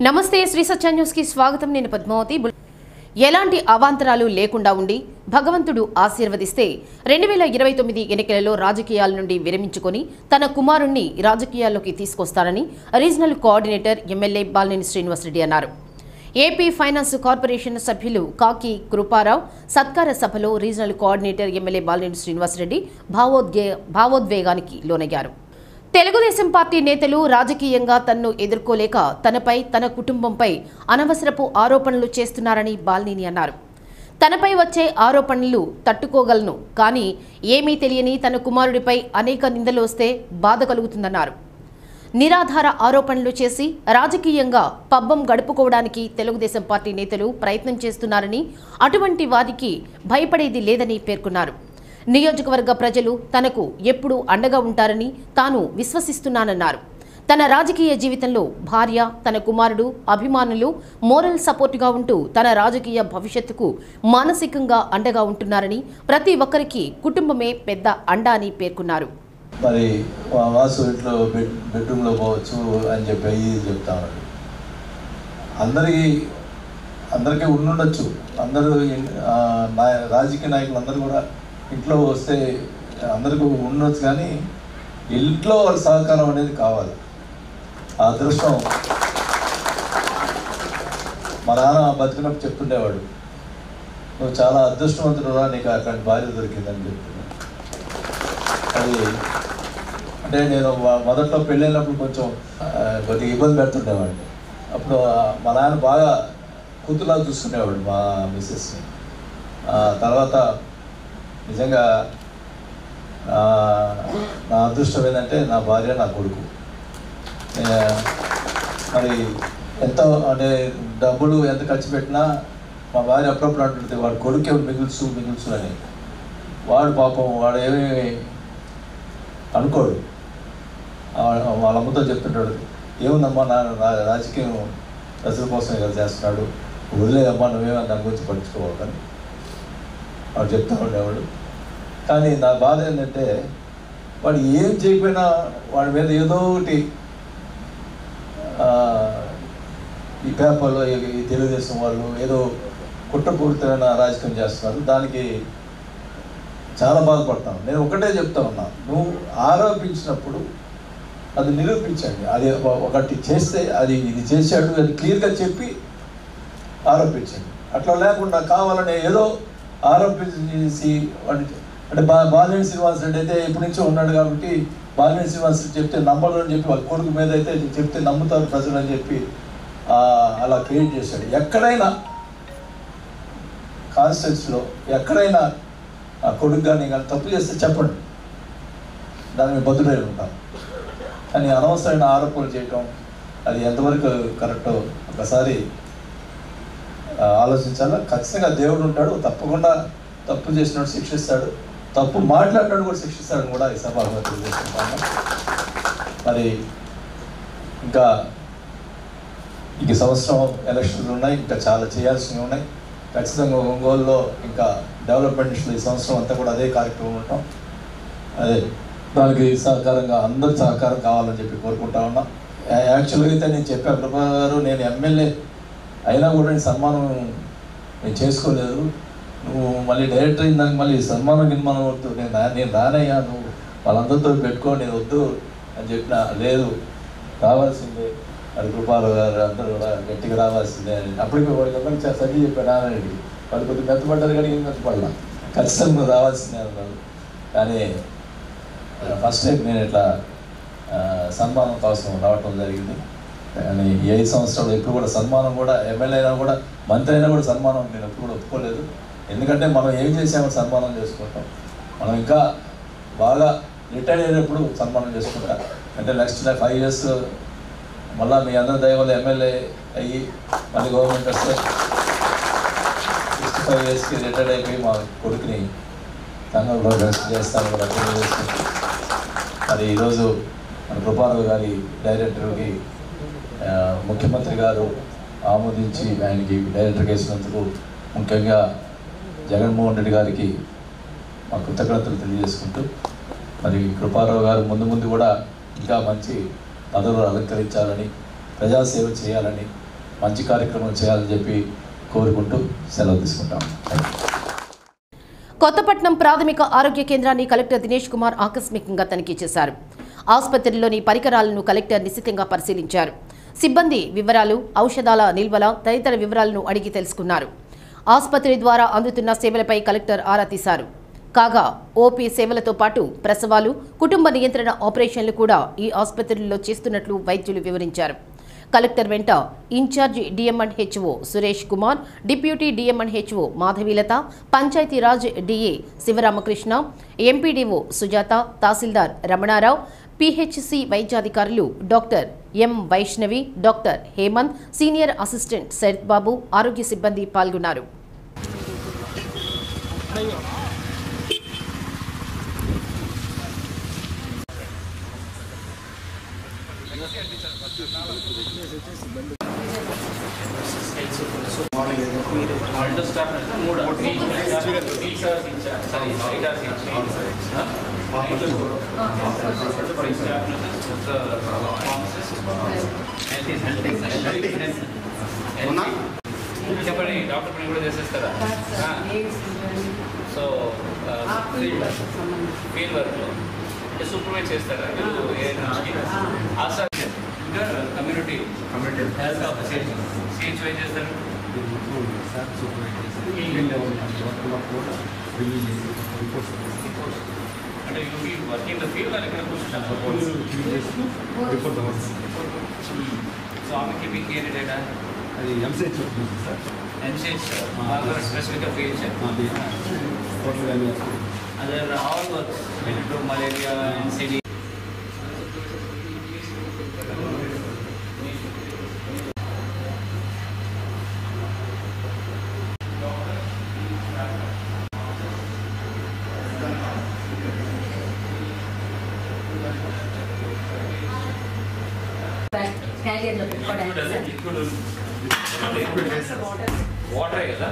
నమస్తే శ్రీ సత్య న్యూస్ కి స్వాగతం నేను పద్మావతి బుల్- ఎలాంటి అవాంతరాలు లేకుండా ఉండి భగవంతుడు ఆశీర్వదిస్తే రెండు వేల ఇరవై తొమ్మిది ఎన్నికలలో రాజకీయాల నుండి విరమించుకొని తన కుమారుణ్ణి రాజకీయాల్లోకి తీసుకొస్తారని regional coordinator MLA Balineni Srinivasa Reddy అన్నారు ఏపీ ఫైనాన్స్ కార్పొరేషన్ సభ్యులు కాకి కృపారావు సత్కార సభలో regional coordinator MLA Balineni Srinivasa Reddy భావోద్గే భావోద్వేగానికి లోనయ్యారు తెలుగుదేశం పార్టీ నేతలు రాజకీయంగా తన్ను ఎదుర్కోలేక తనపై తన కుటుంబంపై అనవసరపు ఆరోపణలు చేస్తున్నారని బాలినేని అన్నారు తనపై వచ్చే ఆరోపణలు తట్టుకోగలను కానీ ఏమీ తెలియని తన కుమారుడిపై అనేక నిందలు వస్తే బాధ కలుగుతుందన్నారు నిరాధార ఆరోపణలు చేసి రాజకీయంగా పబ్బం గడుపుకోవడానికి తెలుగుదేశం పార్టీ నేతలు ప్రయత్నం చేస్తున్నారని అటువంటి వారికి భయపడేది లేదని పేర్కొన్నారు నియోజకవర్గ ప్రజలు తనకు ఎప్పుడూ అండగా ఉంటారని తాను విశ్వసిస్తున్నానన్నారు తన రాజకీయ జీవితంలో భార్య తన కుమారుడు అభిమానులు మోరల్ సపోర్టుగా ఉంటూ తన రాజకీయ భవిష్యత్తుకు మానసికంగా అండగా ఉంటున్నారని ప్రతి ఒక్కరికి కుటుంబమే పెద్ద అండ అని పేర్కొన్నారు మరి వా- వాసు ఇంట్లో బెడ్ బెడ్రూమ్లో పోవచ్చు అని చెప్పి అయ్యి చెప్తామండి అందరికీ అందరికీ ఉండుండొచ్చు అందరూ ఇన్- ఆ, నాయ- రాజకీయ నాయకులు అందరూ కూడా ఇంట్లో వస్తే అందరికీ ఉండొచ్చు కానీ ఇంట్లో వాళ్ళ సహకారం అనేది కావాలి ఆ అదృష్టం మా నాన్న బతికినప్పుడు చెప్తుండేవాడు నువ్వు చాలా అదృష్టవంతుడురా నీకు అట్లాంటి భార్య దొరికిందని చెప్తున్నాడు అది అంటే నేను మ- మొదట్లో పెళ్ళైనప్పుడు కొంచెం ఆ, కొద్దిగా ఇబ్బంది పెడుతుండేవాడిని అప్పుడు ఆ, మా నాన్న బాగా కూతులా చూసుకునేవాడు మా మిస్సెస్ని ఆ, తర్వాత నిజంగా ఆ, నా అదృష్టం ఏంటంటే నా భార్య నా కొడుకు ఏ, మరి ఎంత అంటే డబ్బులు ఎంత ఖర్చు పెట్టినా మా భార్య అప్పుడప్పుడు అంటుంది వాడు కొడుకే మిగుల్చు మిగుల్చు అని వాడు పాపం వాడు ఏమీ అనుకోడు ఆ- వాళ్ళ అమ్మతో చెప్తుంటాడు ఏముందమ్మా నా రా- రాజకీయం ప్రజల కోసమే కదా చేస్తున్నాడు వదిలేదమ్మా నువ్వేమో దాని గురించి పట్టించుకోవాలని వాడు చెప్తా ఉండేవాడు కానీ నా బాధ ఏంటంటే వాడు ఏం చేయకపోయినా వాడి మీద ఏదో ఒకటి ఆ, ఈ పేపర్లో ఈ- ఈ తెలుగుదేశం వాళ్ళు ఏదో కుట్రపూరితమైన రాజకీయం చేస్తున్నారు దానికి చాలా బాధపడతాను నేను ఒకటే చెప్తా ఉన్నా నువ్వు ఆరోపించినప్పుడు అది నిరూపించండి అది ఒక- ఒకటి చేస్తే అది ఇది చేశాడు అది క్లియర్గా చెప్పి ఆరోపించండి అట్లా లేకుండా కావాలని ఏదో ఆరోపించేసి వాడి అంటే బా బాలినేని శ్రీనివాస్ రెడ్డి అయితే ఎప్పటి నుంచో ఉన్నాడు కాబట్టి బాలినేని శ్రీనివాస్ రెడ్డి చెప్తే నమ్మరు అని చెప్పి వాళ్ళ కొడుకు మీద అయితే చెప్తే నమ్ముతారు ప్రజలు అని చెప్పి ఆ, అలా క్రియేట్ చేశాడు ఎక్కడైనా కాన్స్టిట్యూన్సీలో ఎక్కడైనా ఆ కొడుకు కానీ కానీ తప్పు చేస్తే చెప్పండి దాని మీద బదులై ఉంటాం కానీ అనవసరమైన ఆరోపణలు చేయటం అది ఎంతవరకు కరెక్టో ఒకసారి ఆ, ఆలోచించాలా ఖచ్చితంగా దేవుడు ఉంటాడు తప్పకుండా తప్పు చేసినట్టు శిక్షిస్తాడు తప్పు మాట్లాడినాడు కూడా శిక్షిస్తాడని కూడా ఈ సభలో తెలియజేసుకుంటాను మరి ఇంకా ఇంక సంవత్సరం ఎలక్షన్లు ఉన్నాయి ఇంకా చాలా చేయాల్సినవి ఉన్నాయి ఖచ్చితంగా ఒంగోలులో ఇంకా డెవలప్మెంట్ ఈ సంవత్సరం అంతా కూడా అదే కార్యక్రమం ఉంటాం అదే దానికి సహకారంగా అందరి సహకారం కావాలని చెప్పి కోరుకుంటా ఉన్నా యా- యాక్చువల్గా అయితే నేను చెప్పా ప్రభా గారు నేను ఎమ్మెల్యే అయినా కూడా నేను సన్మానం నేను చేసుకోలేదు నువ్వు మళ్ళీ డైరెక్టర్ అయిన దానికి మళ్ళీ సన్మానం గిన్మానం వద్దు నేను రా- నేను రానయ్యా నువ్వు వాళ్ళందరితో పెట్టుకో నేను వద్దు అని చెప్పిన లేదు రావాల్సిందే అది కృపాలు గారు అందరూ కూడా గట్టిగా రావాల్సిందే అని అప్పటికి వాడికి అందరికి చ- సరి చెప్పాను నాన్నడికి వాళ్ళు కొద్దిగా మెత్తపడ్డారు కానీ ఏం మెత్తపడలా ఖచ్చితంగా నువ్వు రావాల్సిందే అన్నారు కానీ ఫస్ట్ టైం నేను ఇట్లా ఆ, సన్మానం కోసం రావటం జరిగింది కానీ ఈ ఐదు సంవత్సరాలు ఎప్పుడు కూడా సన్మానం కూడా ఎమ్మెల్యే అయినా కూడా మంత్రి అయినా కూడా సన్మానం నేను ఎప్పుడు కూడా ఒప్పుకోలేదు ఎందుకంటే మనం ఏం చేసామో సన్మానం చేసుకుంటాం మనం ఇంకా బాగా రిటైర్ అయినప్పుడు సన్మానం చేసుకుంటాం అంటే నెక్స్ట్ ఫైవ్ ఇయర్స్ మళ్ళీ మీ అందరి దయ వల్ల ఎమ్మెల్యే అయ్యి మళ్ళీ గవర్నమెంట్ వస్తే సిక్స్టీ ఫైవ్ ఇయర్స్కి రిటైర్డ్ అయిపోయి మా కొడుకుని సంఘంలో రెస్ట్ చేస్తాను కూడా తెలియజేసుకుంటూ మరి ఈరోజు మన కృపారావు గారి డైరెక్టర్కి ఆ, ముఖ్యమంత్రి గారు ఆమోదించి ఆయనకి డైరెక్టర్ వేసినందుకు ముఖ్యంగా జగన్మోహన్ రెడ్డి గారికి మా కృతజ్ఞతలు తెలియజేసుకుంటూ మరి కృపారావు గారు ముందు ముందు కూడా ఇంకా మంచి పదవులు అలంకరించాలని ప్రజాసేవ చేయాలని మంచి కార్యక్రమాలు చేయాలని చెప్పి కోరుకుంటూ సెలవు తీసుకుంటాం థ్యాంక్ యూ కొత్తపట్నం ప్రాథమిక ఆరోగ్య కేంద్రాన్ని కలెక్టర్ దినేష్ కుమార్ ఆకస్మికంగా తనిఖీ చేశారు ఆసుపత్రిలోని పరికరాలను కలెక్టర్ నిశితంగా పరిశీలించారు సిబ్బంది వివరాలు ఔషధాల నిల్వల తదితర వివరాలను అడిగి తెలుసుకున్నారు ఆసుపత్రి ద్వారా అందుతున్న సేవలపై కలెక్టర్ ఆరా తీశారు కాగా ఓపీ సేవలతో పాటు ప్రసవాలు కుటుంబ నియంత్రణ ఆపరేషన్లు కూడా ఈ ఆసుపత్రిలో చేస్తున్నట్లు వైద్యులు వివరించారు కలెక్టర్ వెంట incharge DM and HO Suresh Kumar deputy DM and HO Madhavilatha Panchayati Raj DA Sivaramakrishna MPDO Sujatha tahsildar Ramanarao PHC వైద్యాధికారులు doctor M Vaishnavi doctor Hemanth senior assistant Sarath Babu ఆరోగ్య సిబ్బంది పాల్గొన్నారు ఆల్టో స్టాఫ్ అంటే మూడు టీచర్స్ ఇచ్చారు సారీ రైటర్స్ ఇచ్చారు చెప్పండి డాక్టర్ పని కూడా చేసేస్తారా సో ఫీల్డ్ వర్క్లో అంటే సూపర్వైజ్ చేస్తారా మీరు ఏ ఆశా ఇంకా community community health officer CH వైజ్ చేస్తారు అంటే యూ వర్కింగ్ ద ఫీల్డ్ అని ఎక్కడ కూర్చుంటారు సో ఆమె కీపింగ్ కేర్ డేటా అది ఎంసెచ్ సార్ ఎంసీహెచ్ బాగా స్పెసిఫిక్గా పిహెచ్ టోటల్ కానీ అదే all works to malaria NCD క్యారియర్లో పెట్టుకోవడానికి వాటరే కదా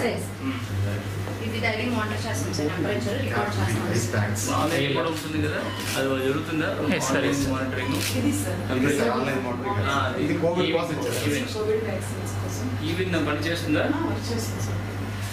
ఇది డైలీ మానిటర్ చేస్తాం సార్ టెంపరేచర్ రికార్డ్ చేస్తాం ఆన్లైన్ కూడా ఉంటుంది కదా అది జరుగుతుందా మానిటరింగ్ ఇది సార్ ఆన్లైన్ మోటరింగ్ ఇది కోవిడ్ పాస్ ఇచ్చారు కోవిడ్ వ్యాక్సిన్స్ కోసం ఈవెన్ పని చేస్తుందా వచ్చేసింది సార్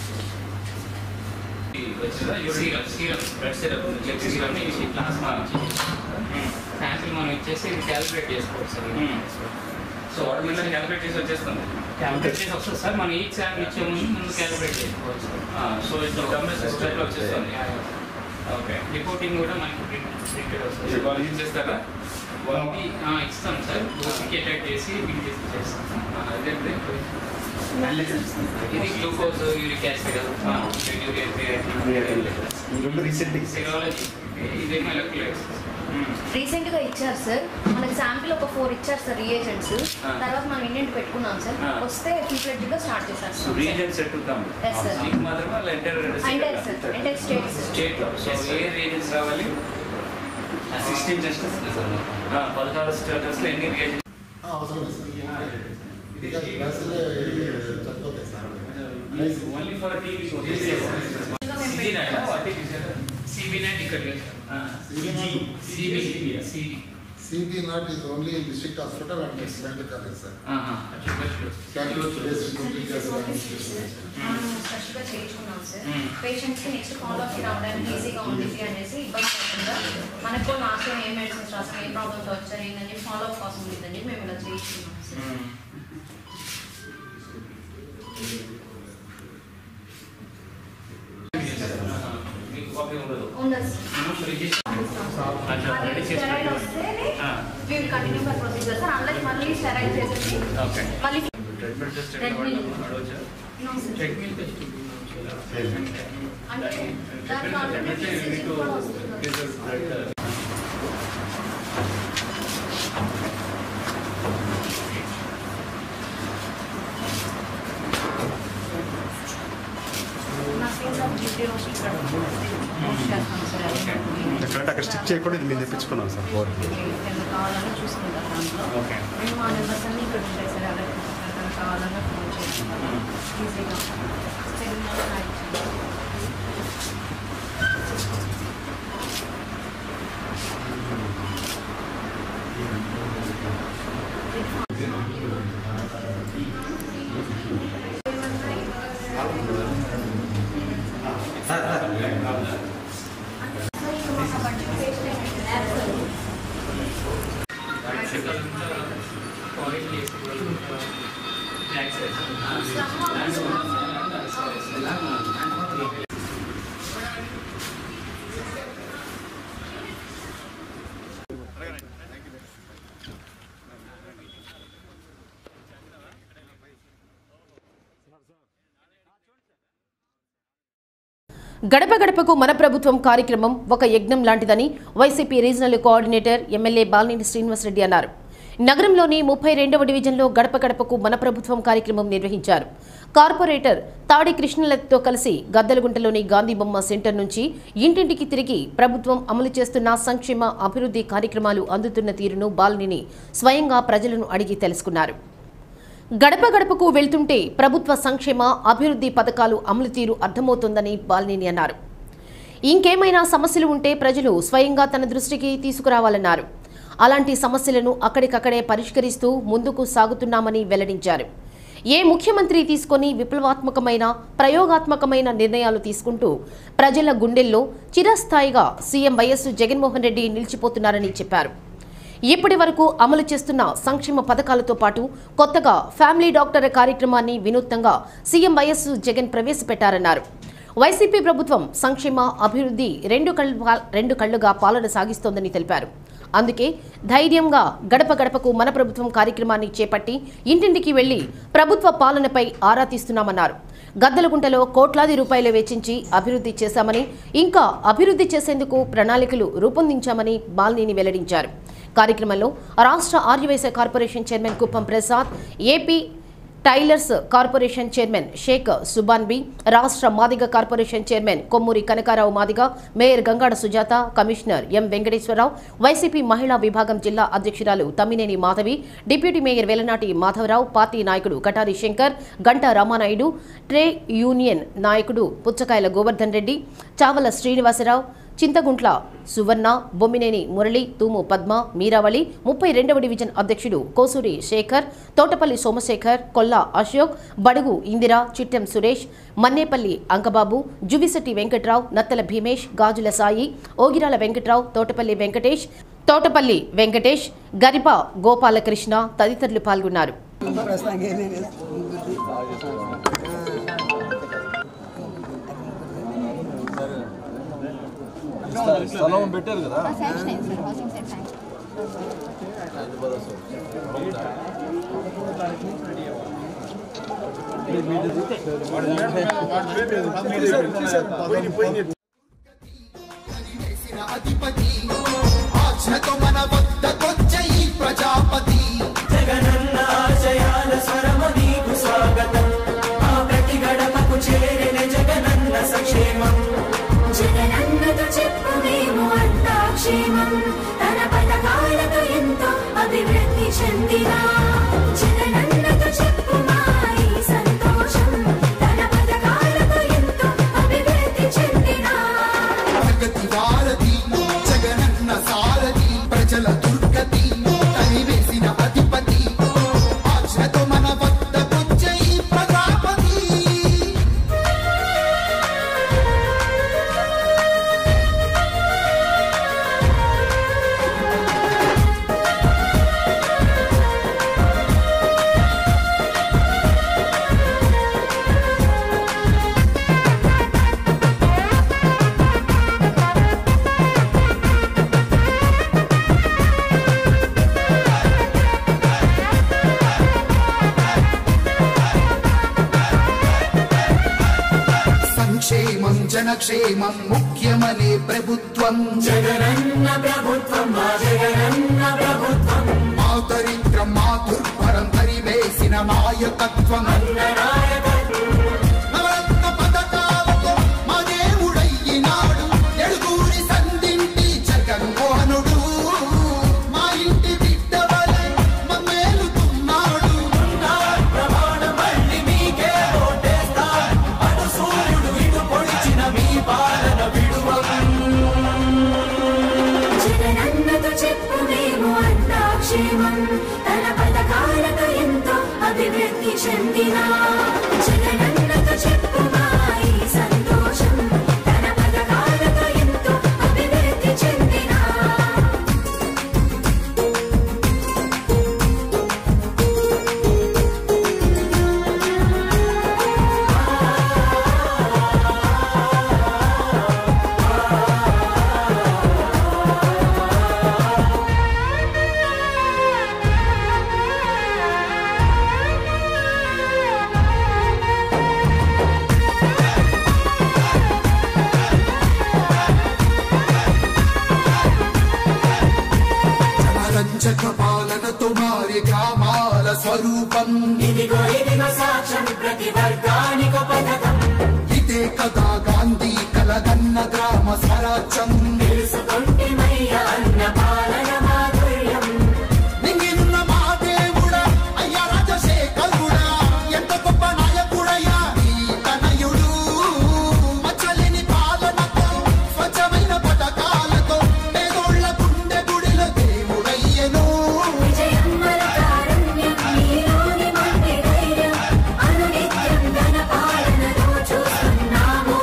వచ్చిందా serum serum blood syrup serum నుంచి ప్లాస్మా నుంచి శాంపిల్ మనం ఇచ్చేసి ఇది క్యాలిక్యులేట్ చేసుకోవచ్చు సార్ సో వాటి మీద క్యాలిక్యులేట్ చేసి వచ్చేస్తుంది క్యాలిక్యులేట్ చేసి వస్తుంది సార్ మనం ఈచ్ శాంపిల్ ఇచ్చే ముందు ముందు క్యాలిక్యులేట్ చేసుకోవచ్చు సో ఇట్లా కంపెనీ సిస్టంలో వచ్చేస్తుంది ఓకే రిపోర్టింగ్ కూడా మనకి ప్రింటెడ్ వస్తుంది వాళ్ళు యూజ్ చేస్తారా ఇది ఆ, ఇస్తాం సార్ ఓపీకి అటాక్ చేసి బిల్ చేసి చేస్తాం అదేంటి ఇది గ్లూకోజ్ యూరిక్ యాసిడ్ రెండు రీసెంట్ సెరాలజీ ఇదేమో ఎలక్ట్రోలైట్స్ రీసెంట్ గా ఇచ్చారు సార్ మనకి శాంపిల్ ఒక ఫోర్ ఇచ్చారు సార్ రియేజెంట్స్ ఆ. తర్వాత మనం ఇండియన్ పెట్టుకున్నాం సార్ ఆ. వస్తే ఫుల్ గా స్టార్ట్ చేసేస్తాం రీజన్ సెట్ ఉంటాం Yes, sir. మీకు మాత్రమే అలా enter entire sir entire states state లో సో ఏ రీజన్స్ రావాలి సిక్స్టీన్ టెస్టెస్ ఆ, పదహారు స్టేటస్ లో ఎన్ని రీజన్స్ అవసరం లేదు సార్ ఇక క్లాసులే సరిపోతాయి sir only for TB CB NAAT ఇక్కడ లేదు CB CB CB not is only district hospital and medical college sir cancer based complete చేస్తారు స్పెషల్ గా చేయించుకున్నాం సార్ Hmm. పేషెంట్స్ కి నెక్స్ట్ ఫాలో అప్ రావడానికి ఈజీగా ఉంటుంది అనేసి ఇబ్బంది పడకుండా మనకు కూడా లాస్ట్ టైం ఏ మెడిసిన్స్ రాస్తాం ఏ ప్రాబ్లమ్స్ వచ్చాయి ఏంటని చెప్పి ఫాలో అప్ కోసం ఉంటుందని చెప్పి మేము ఇలా చేయించుకున్నాం సార్ మీకు కాపీ ఉండదు ఉండదు సార్ అది స్టెరైల్ వస్తేనే we will continue the procedure sir unless మళ్ళీ స్టెరైల్ చేసేసి ఓకే మళ్ళీ ట్రీట్మెంట్ టెస్ట్ Treadmill. అడవచ్చా No, sir. ట్రెడ్మిల్ టెస్ట్ అంటే దాంట్లో ఆల్టర్నేట్ డిసీజ్ కూడా వస్తుంది కదా. నా ఫేస్ ఆఫ్ డ్యూటీ రోజు ఇక్కడ పోస్ట్ చేస్తాను సార్ ఎక్కడంటే అక్కడ స్టిక్ చేయకుండా ఇది మేము తెప్పించుకున్నాం సార్ బోర్ ఎంత కావాలని చూసుకుంటారు దాంట్లో ఓకే మేము మా నెంబర్స్ అన్ని ఇక్కడ ఉంటాయి సార్ ఎవరికి ఎక్కడ కావాలన్నా ఫోన్ చేసుకుంటాం ఈజీగా సెమినార్ యాడ్ చేయండి. గడప గడపకు మన ప్రభుత్వం కార్యక్రమం ఒక యజ్ఞం లాంటిదని YCP regional coordinator MLA Balineni Srinivasa Reddy అన్నారు నగరంలోని ముప్పై రెండవ డివిజన్లో గడప గడపకు మన ప్రభుత్వం కార్యక్రమం నిర్వహించారు కార్పొరేటర్ తాడి కృష్ణలతో కలిసి గద్దలగుంటలోని గాంధీ బొమ్మ సెంటర్ నుంచి ఇంటింటికి తిరిగి ప్రభుత్వం అమలు చేస్తున్న సంక్షేమ అభివృద్ధి కార్యక్రమాలు అందుతున్న తీరును బాలినేని స్వయంగా ప్రజలను అడిగి తెలుసుకున్నారు గడప గడపకు వెళ్తుంటే ప్రభుత్వ సంక్షేమ అభివృద్ధి పథకాలు అమలు తీరు అర్థమవుతోందని బాలినేని అన్నారు ఇంకేమైనా సమస్యలు ఉంటే ప్రజలు స్వయంగా తన దృష్టికి తీసుకురావాలన్నారు అలాంటి సమస్యలను అక్కడికక్కడే పరిష్కరిస్తూ ముందుకు సాగుతున్నామని వెల్లడించారు ఏ ముఖ్యమంత్రి తీసుకొని విప్లవాత్మకమైన ప్రయోగాత్మకమైన నిర్ణయాలు తీసుకుంటూ ప్రజల గుండెల్లో చిరస్థాయిగా సీఎం వైఎస్ జగన్మోహన్ రెడ్డి నిలిచిపోతున్నారని చెప్పారు ఇప్పటి వరకు అమలు చేస్తున్న సంక్షేమ పథకాలతో పాటు కొత్తగా ఫ్యామిలీ డాక్టర్ కార్యక్రమాన్ని వినూత్నంగా సీఎం వైఎస్ జగన్ ప్రవేశపెట్టారన్నారు వైసీపీ ప్రభుత్వం సంక్షేమ అభివృద్ధి రెండు కళ్ళు రెండు కళ్లుగా పాలన సాగిస్తోందని తెలిపారు అందుకే ధైర్యంగా గడప గడపకు మన ప్రభుత్వం కార్యక్రమాన్ని చేపట్టి ఇంటింటికి వెళ్లి ప్రభుత్వ పాలనపై ఆరా తీస్తున్నామన్నారు గద్దలగుంటలో కోట్లాది రూపాయలు వెచ్చించి అభివృద్ధి చేశామని ఇంకా అభివృద్ధి చేసేందుకు ప్రణాళికలు రూపొందించామని బాల్నీని వెల్లడించారు కార్యక్రమంలో రాష్ట్ర Arya Vysya corporation chairman Kuppam Prasad AP tailors corporation chairman Sheikh Subhan B రాష్ట్ర Madiga corporation chairman Kommuri Kanakarao Madiga mayor Gangada Sujatha commissioner M Venkateswararao YCP మహిళా విభాగం జిల్లా అధ్యక్షురాలు Tammineni Madhavi deputy mayor Velanati Madhavarao party నాయకుడు కటారి శంకర్ గంటా రామానాయుడు ట్రే యూనియన్ నాయకుడు పుచ్చకాయల గోవర్ధన్ రెడ్డి చావల శ్రీనివాసరావు చింతగుంట్ల సువర్ణ బొమ్మినేని మురళి తూము పద్మ మీరావళి ముప్పై రెండవ డివిజన్ అధ్యక్షుడు కోసూరి శేఖర్ తోటపల్లి సోమశేఖర్ కొల్లా అశోక్ బడుగు ఇందిరా చిట్టెం సురేష్ మన్నేపల్లి అంకబాబు జువిశెట్టి వెంకట్రావు నత్తల భీమేష్ గాజుల సాయి ఓగిరాల వెంకట్రావు తోటపల్లి వెంకటేష్ తోటపల్లి వెంకటేష్ గరిప గోపాలకృష్ణ తదితరులు పాల్గొన్నారు స్థలం పెట్టారు కదా అధిపతి ఆజ్ఞతో మన వద్దకొచ్చే ఈ ప్రజాపతి జగనన్న ఆశయాల స్వరము నీకు స్వాగతం ఆ ప్రతి గడపకు చేరిన జగనన్న సంక్షేమం జగనన్నతో చెప్పు మేము అంతా క్షేమం తన పథకాలతో ఎంతో అభివృద్ధి చెందిన జగనన్నతో చెప్పు మా ఈ సంతోషం తన పథకాలతో ఎంతో అభివృద్ధి చెందిన ప్రగతి వారధి జగనన్న సారథి ప్రజల దుర్గతి తనివేసిన అధిపతి ఆజ్ఞతో మన వద్దకొచ్చే ఈ ప్రజాపతి సంక్షేమం జనక్షేమం ముఖ్యమనే ప్రభుత్వం జగనన్న ప్రభుత్వం మా జగనన్న ప్రభుత్వం మా దరిద్రం మా దుర్భరం తరివేసిన నాయకత్వం నవరత్న పథకాలతో మా దేవుడయ్యినాడు ఎడుగూరి సంధింటి జగన్మోహనుడు మా ఇంటి బిడ్డ వలె మమ్మేలుతున్నాడు ప్రమాణం మళ్ళీ మీకే ఓటేస్తా అటు సూర్యుడు ఇటు పొడిచిన మీ పాలన విడువం జగనన్నతో చెప్పు మేము అంతా క్షేమం తన పథకాలతో ఎంతో అభివృద్ధి చెందిన జగనన్నతో చెప్పు మా ఈ సంతోషం తన పథకాలతో ఎంతో అభివృద్ధి చెందిన సుమారి గ్రామాల స్వరూపం ఇదిగో ఇదిగో సాక్ష్యం ప్రతి వర్గానికో పథకం ఇదే కదా గాంధీ కలగన్న గ్రామ స్వరాజ్యం తెలుసుకుంటిమయ్య అన్న పాలన మాధుర్యం నింగినున్న మా దేవుడా అయ్యా రాజశేఖరుడా ఎంత గొప్ప నాయకుడయ్యా ఈ తనయుడు మచ్చలేని పాలనతో స్వచ్ఛమైన పథకాలతో పేదోళ్ళ గుండె గుడిలో దేవుడయ్యను విజయం మన కారుణ్యం నీలోని మండి ధైర్యం అనునిత్యం ధన పాలనలో చూస్తున్నాము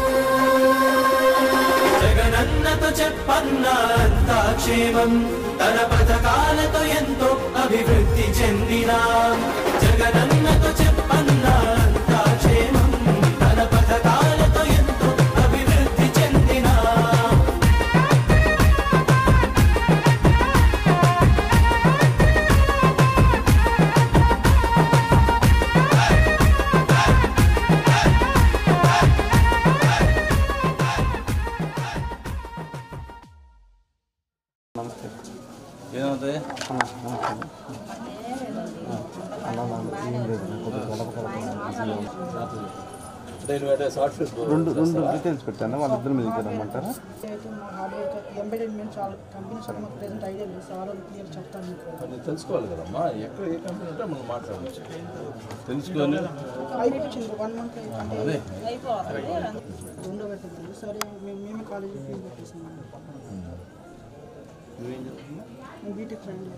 జగనన్నతో చెప్పన్న అంతా క్షేమం తన పథకాలతో ఎంతో అభివృద్ధి చెందిన జగనన్నతో చెప్పన్న అంతా క్షేమం తన పథకాలతో ఎంతో అభివృద్ధి చెందిన ఏమవుతాయి నేను అంటే షార్ట్ ఫిల్మ్ రెండు రెండు డీటెయిల్స్ పెట్టాను వాళ్ళిద్దరు మీ దగ్గర రమ్మంటారా ఎంబెడెడ్ మేము చాలా కంపెనీస్ మాకు ప్రెసెంట్ ఐడియా లేదు సార్ వాళ్ళు క్లియర్ చెప్తాను మీకు నేను తెలుసుకోవాలి కదమ్మా ఎక్కడ ఏ కంపెనీ ఉంటే మనం మాట్లాడవచ్చు తెలుసుకొని అయిపోయింది వన్ మంత్ అదే రెండో పెట్టింది సరే మేము మేమే కాలేజీ ఫీజు పెట్టేసాము నేను బీటెక్ ఫ్రెండ్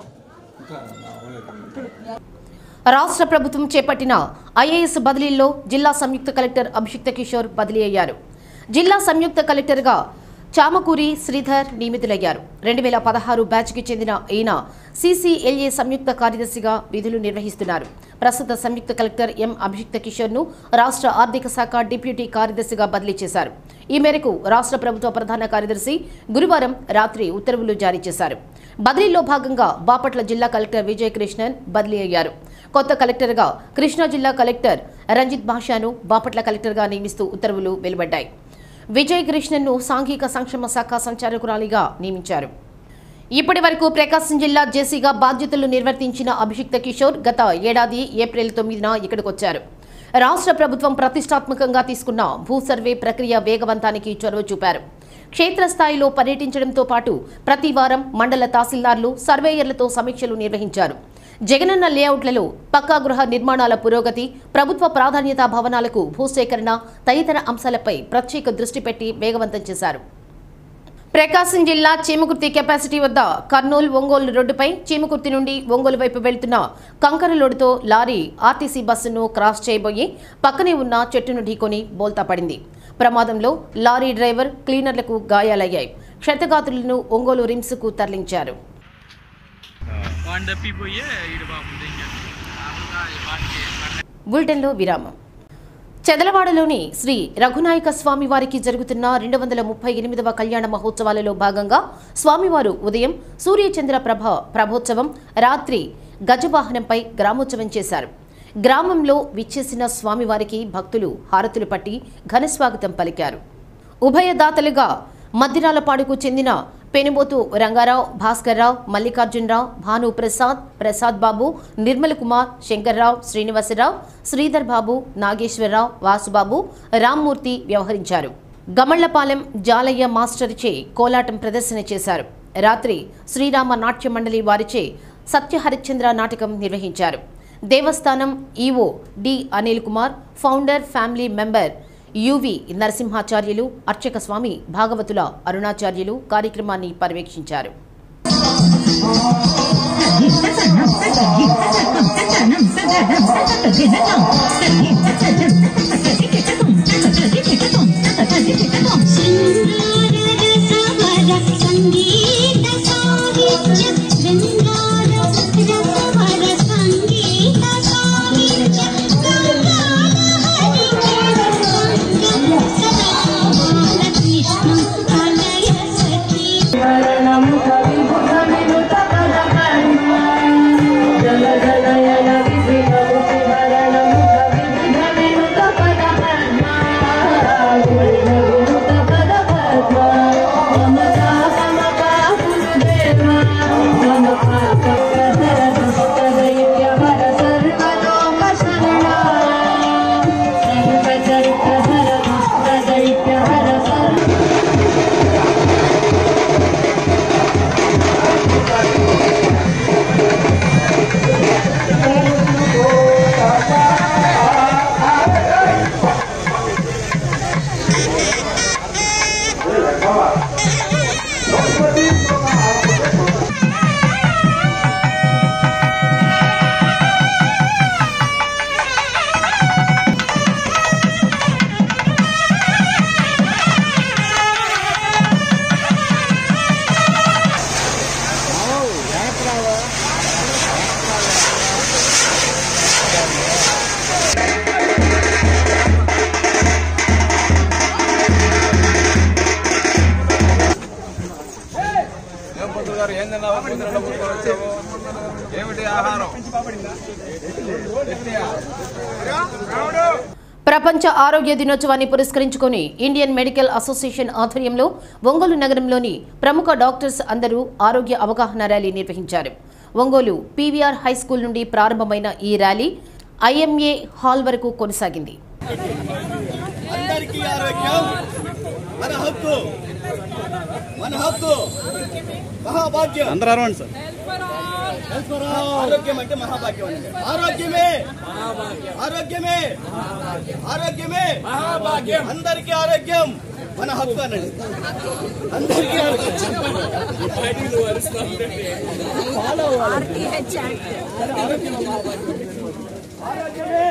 రాష్ట్ర ప్రభుత్వం చేపట్టిన ఐఏఎస్ బదిలీల్లో జిల్లా సంయుక్త కలెక్టర్ అభిషిక్త కిషోర్ బదిలీ అయ్యారు జిల్లా సంయుక్త కలెక్టర్గా చామకూరి శ్రీధర్ నియమితులయ్యారు రెండు వేల పదహారు బ్యాచ్కి చెందిన ఈయన సీసీఎల్ఏ సంయుక్త కార్యదర్శిగా విధులు నిర్వహిస్తున్నారు ప్రస్తుత సంయుక్త కలెక్టర్ ఎం అభిషిక్త కిషోర్ను రాష్ట్ర ఆర్థిక శాఖ డిప్యూటీ కార్యదర్శిగా బదిలీ చేశారు ఈ మేరకు రాష్ట్ర ప్రభుత్వ ప్రధాన కార్యదర్శి గురువారం రాత్రి ఉత్తర్వులు జారీ చేశారు బదిలీలో భాగంగా బాపట్ల జిల్లా కలెక్టర్ విజయ్ కృష్ణన్ బదిలీ అయ్యారు కొత్త కలెక్టర్గా కృష్ణా జిల్లా కలెక్టర్ రంజిత్ భాషాను బాపట్ల కలెక్టర్గా నియమిస్తూ ఉత్తర్వులు వెలువడ్డాయి విజయ్ కృష్ణన్ను సాంఘిక సంక్షేమ శాఖ సంచాలకురాలిగా నియమించారు ఇప్పటి వరకు ప్రకాశం జిల్లా జేసీగా బాధ్యతలు నిర్వర్తించిన అభిషిక్త కిషోర్ గత ఏడాది ఏప్రిల్ తొమ్మిదిన ఇక్కడికొచ్చారు రాష్ట్ర ప్రభుత్వం ప్రతిష్టాత్మకంగా తీసుకున్న భూ సర్వే ప్రక్రియ వేగవంతానికి చొరవ చూపారు క్షేత్రస్థాయిలో పర్యటించడంతో పాటు ప్రతి వారం మండల తహసీల్దార్లు సర్వేయర్లతో సమీక్షలు నిర్వహించారు జగనన్న లేఅవుట్లలో పక్కా గృహ నిర్మాణాల పురోగతి ప్రభుత్వ ప్రాధాన్యతా భవనాలకు భూసేకరణ తదితర అంశాలపై ప్రత్యేక దృష్టి పెట్టి వేగవంతం చేశారు ప్రకాశం జిల్లా చీమకుర్తి కెపాసిటీ వద్ద కర్నూలు ఒంగోలు రోడ్డుపై చీమకుర్తి నుండి ఒంగోలు వైపు వెళ్తున్న కంకర లోడుతో లారీ ఆర్టీసీ బస్సును క్రాస్ చేయబోయి పక్కనే ఉన్న చెట్టును ఢీకొని బోల్తా పడింది ప్రమాదంలో లారీ డ్రైవర్ క్లీనర్లకు గాయాలయ్యాయి క్షతగాతులను ఒంగోలు రిమ్స్కు తరలించారు వాడిని తప్పిపోయే ఇటు బాగుంది బులెటిన్లో విరామం చెదలవాడలోని శ్రీ రఘునాయక స్వామి వారికి జరుగుతున్న రెండు వందల ముప్పై ఎనిమిదవ కళ్యాణ మహోత్సవాలలో భాగంగా స్వామివారు ఉదయం సూర్యచంద్ర ప్రభ ప్రభోత్సవం రాత్రి గజవాహనంపై గ్రామోత్సవం చేశారు గ్రామంలో విచ్చేసిన స్వామివారికి భక్తులు హారతులు పట్టి ఘనస్వాగతం పలికారు ఉభయదాతలుగా మద్దిరాలపాడుకు చెందిన పెనుబోతు రంగారావు భాస్కర్రావు మల్లికార్జునరావు భాను ప్రసాద్ ప్రసాద్ బాబు నిర్మల్ కుమార్ శంకర్రావు శ్రీనివాసరావు శ్రీధర్ బాబు నాగేశ్వరరావు వాసుబాబు రామ్మూర్తి వ్యవహరించారు గమళ్లపాలెం జాలయ్య మాస్టర్చే కోలాటం ప్రదర్శన చేశారు రాత్రి శ్రీరామ నాట్య మండలి వారిచే సత్యహరిశ్చంద్ర నాటకం నిర్వహించారు దేవస్థానం EO D Anil Kumar founder family member UV Narasimhacharyulu అర్చక స్వామి భాగవతుల అరుణాచార్యులు కార్యక్రమాన్ని పర్యవేక్షించారు సంగీత సాహిత్య శృంగార రసవర సంగీత సాహిత్య కృష్ణ కలయ సఖీ జల జలయన విధిగముఖి హరణము కవిధ వినుత పద ప్రపంచ ఆరోగ్య దినోత్సవాన్ని పురస్కరించుకొని ఇండియన్ మెడికల్ అసోసియేషన్ ఆధ్వర్యంలో ఒంగోలు నగరంలోని ప్రముఖ డాక్టర్స్ అందరూ ఆరోగ్య అవగాహన ర్యాలీ నిర్వహించారు ఒంగోలు పీవీఆర్ హై స్కూల్ నుండి ప్రారంభమైన ఈ ర్యాలీ ఐఎంఏ హాల్ వరకు కొనసాగింది అందరికీ ఆరోగ్యం మన హక్కు మన హక్కు మహాభాగ్యం అందరూ అరవండి సార్ Health for all. ఆరోగ్యం అంటే మహాభాగ్యం అండి ఆరోగ్యమే ఆరోగ్యమే ఆరోగ్యమే మహాభాగ్యం అందరికీ ఆరోగ్యం మన హక్కు అనండి అందరికీ ఫాలో అవ్వాలి ఆరోగ్యమే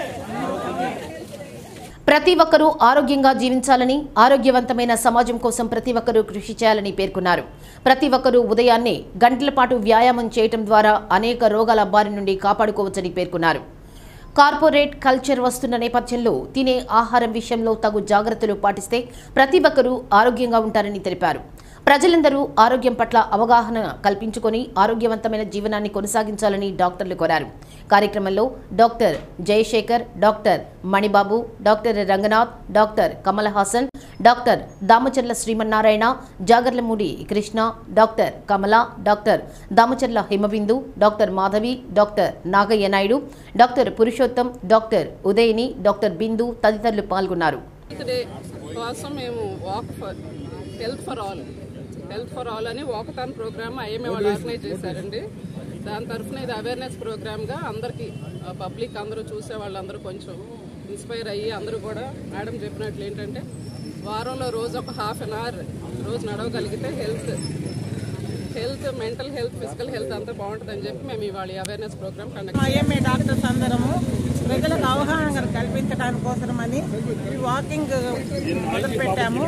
ప్రతి ఒక్కరూ ఆరోగ్యంగా జీవించాలని ఆరోగ్యవంతమైన సమాజం కోసం ప్రతి ఒక్కరూ కృషి చేయాలని పేర్కొన్నారు ప్రతి ఒక్కరూ ఉదయాన్నే గంటల పాటు వ్యాయామం చేయటం ద్వారా అనేక రోగాల బారి నుండి కాపాడుకోవచ్చని పేర్కొన్నారు కార్పొరేట్ కల్చర్ వస్తున్న నేపథ్యంలో తినే ఆహారం విషయంలో తగు జాగ్రత్తలు పాటిస్తే ప్రతి ఒక్కరూ ఆరోగ్యంగా ఉంటారని తెలిపారు ప్రజలందరూ ఆరోగ్యం పట్ల అవగాహన కల్పించుకొని ఆరోగ్యవంతమైన జీవనాన్ని కొనసాగించాలని డాక్టర్లు కోరారు కార్యక్రమంలో doctor Jayasekhar doctor Manibabu doctor Ranganath doctor Kamal Haasan doctor Damacharla Srimannarayana Jagarlamudi Krishna doctor Kamala doctor Damacharla Himabindu doctor Madhavi doctor Nagaiah Naidu doctor Purushotham doctor Udayani doctor Bindu తదితరులు పాల్గొన్నారు డే కోసం మేము walk for health for all health for all అని వాకథాన్ ప్రోగ్రామ్ ఐఎంఏ వాళ్ళు ఆర్గనైజ్ చేశారండి దాని తరఫున ఇది అవేర్నెస్ ప్రోగ్రామ్గా అందరికీ పబ్లిక్ అందరూ చూసే వాళ్ళందరూ కొంచెం ఇన్స్పైర్ అయ్యి అందరూ కూడా మేడం చెప్పినట్లు ఏంటంటే వారంలో రోజు ఒక హాఫ్ అన్ అవర్ రోజు నడవగలిగితే health health mental health physical health అంతా బాగుంటుందని చెప్పి మేము ఇవాళ awareness programme conduct IMA doctors అందరము ప్రజలకు అవగాహన కల్పించడానికి కోసమని ఈ వాకింగ్ మొదలు పెట్టాము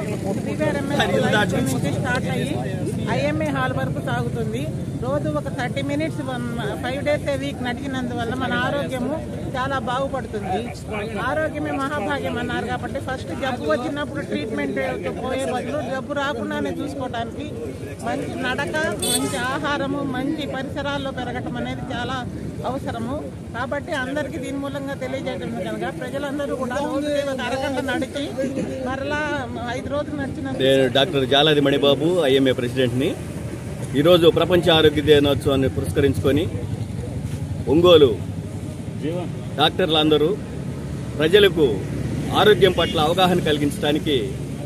నుంచి స్టార్ట్ అయ్యి ఐఎంఏ హాల్ వరకు సాగుతుంది రోజు ఒక thirty minutes five days a week నడిచినందువల్ల మన ఆరోగ్యము చాలా బాగుపడుతుంది ఆరోగ్యమే మహాభాగ్యం అన్నారు కాబట్టి ఫస్ట్ జబ్బు వచ్చినప్పుడు ట్రీట్మెంట్ పోయే బదులు జబ్బు రాకుండానే చూసుకోవడానికి మంచి నడక మంచి ఆహారము మంచి పరిసరాల్లో పెరగటం అనేది చాలా అవసరము కాబట్టి అందరికీ దీని మూలంగా తెలియజేయడం కనుక ప్రజలందరూ కూడా రోజు ఒక అరగంట నడిచి మరలా ఐదు రోజులు నడిచిన నేను డాక్టర్ జాలాది మణిబాబు ఐఎంఏ ప్రెసిడెంట్ని ఈరోజు ప్రపంచ ఆరోగ్య దినోత్సవాన్ని పురస్కరించుకొని ఒంగోలు డాక్టర్లందరూ ప్రజలకు ఆరోగ్యం పట్ల అవగాహన కలిగించడానికి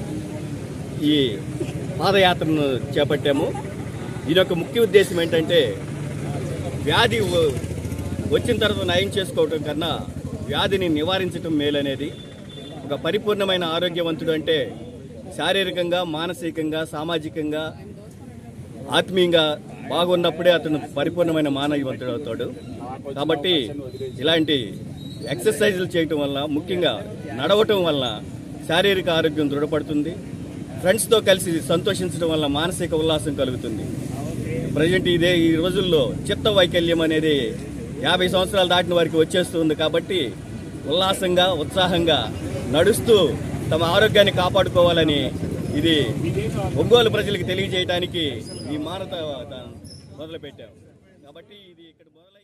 ఈ పాదయాత్రను చేపట్టాము దీని యొక్క ముఖ్య ఉద్దేశం ఏంటంటే వ్యాధి వ- వచ్చిన తర్వాత నయం చేసుకోవటం కన్నా వ్యాధిని నివారించటం మేలనేది ఒక పరిపూర్ణమైన ఆరోగ్యవంతుడు అంటే శారీరకంగా మానసికంగా సామాజికంగా ఆత్మీయంగా బాగున్నప్పుడే అతను పరిపూర్ణమైన మానవవంతుడు అవుతాడు కాబట్టి ఇలాంటి ఎక్సర్సైజులు చేయటం వల్ల ముఖ్యంగా నడవటం వల్ల శారీరక ఆరోగ్యం దృఢపడుతుంది ఫ్రెండ్స్తో కలిసి సంతోషించడం వల్ల మానసిక ఉల్లాసం కలుగుతుంది ప్రజెంట్ ఇదే ఈ రోజుల్లో చిత్త వైకల్యం అనేది యాభై సంవత్సరాలు దాటిన వారికి వచ్చేస్తుంది కాబట్టి ఉల్లాసంగా ఉత్సాహంగా నడుస్తూ తమ ఆరోగ్యాన్ని కాపాడుకోవాలని ఇది ఒంగోలు ప్రజలకు తెలియజేయడానికి ఈ మానత మొదలుపెట్టాం కాబట్టి ఇది ఇక్కడ మొదలయ్యి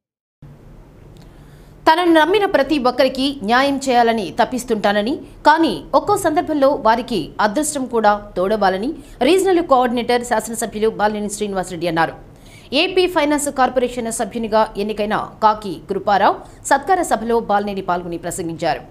తనను నమ్మిన ప్రతి ఒక్కరికి న్యాయం చేయాలని తప్పిస్తుంటానని కానీ ఒక్కో సందర్భంలో వారికి అదృష్టం కూడా తోడవాలని రీజనల్ కోఆర్డినేటర్ శాసనసభ్యులు బాలినేని శ్రీనివాసరెడ్డి అన్నారు ఏపీ ఫైనాన్స్ కార్పొరేషన్ సభ్యునిగా ఎన్నికైన కాకి కృపారావు సత్కార సభలో బాలినేని పాల్గొని ప్రసంగించారు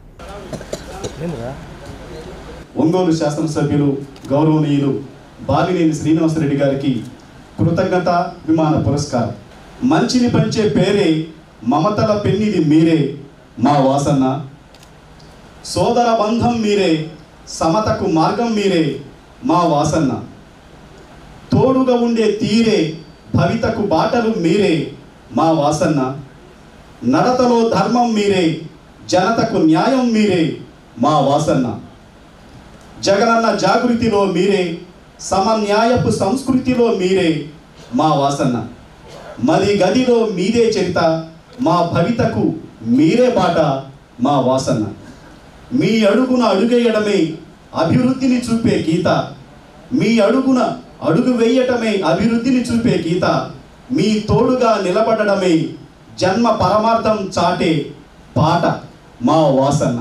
ఒంగోలు శాసనసభ్యులు గౌరవనీయులు బాలినేని శ్రీనివాసరెడ్డి గారికి కృతజ్ఞత విమాన పురస్కారం మంచిని పంచే పేరే మమతల పెన్నిది మీరే మా వాసన్న సోదర బంధం మీరే సమతకు మార్గం మీరే మా వాసన్న తోడుగా ఉండే తీరే భవితకు బాటలు మీరే మా వాసన్న నడతలో ధర్మం మీరే జనతకు న్యాయం మీరే మా వాసన్న జగనన్న జాగృతిలో మీరే సమన్యాయపు సంస్కృతిలో మీరే మా వాసన్న మరి గదిలో మీదే చరిత మా భవితకు మీరే బాట మా వాసన్న మీ అడుగున అడుగేయడమే అభివృద్ధిని చూపే గీత మీ అడుగున అడుగు వేయటమే అభివృద్ధిని చూపే గీత మీ తోడుగా నిలబడడమే జన్మ పరమార్థం చాటే పాట మా వాసన్న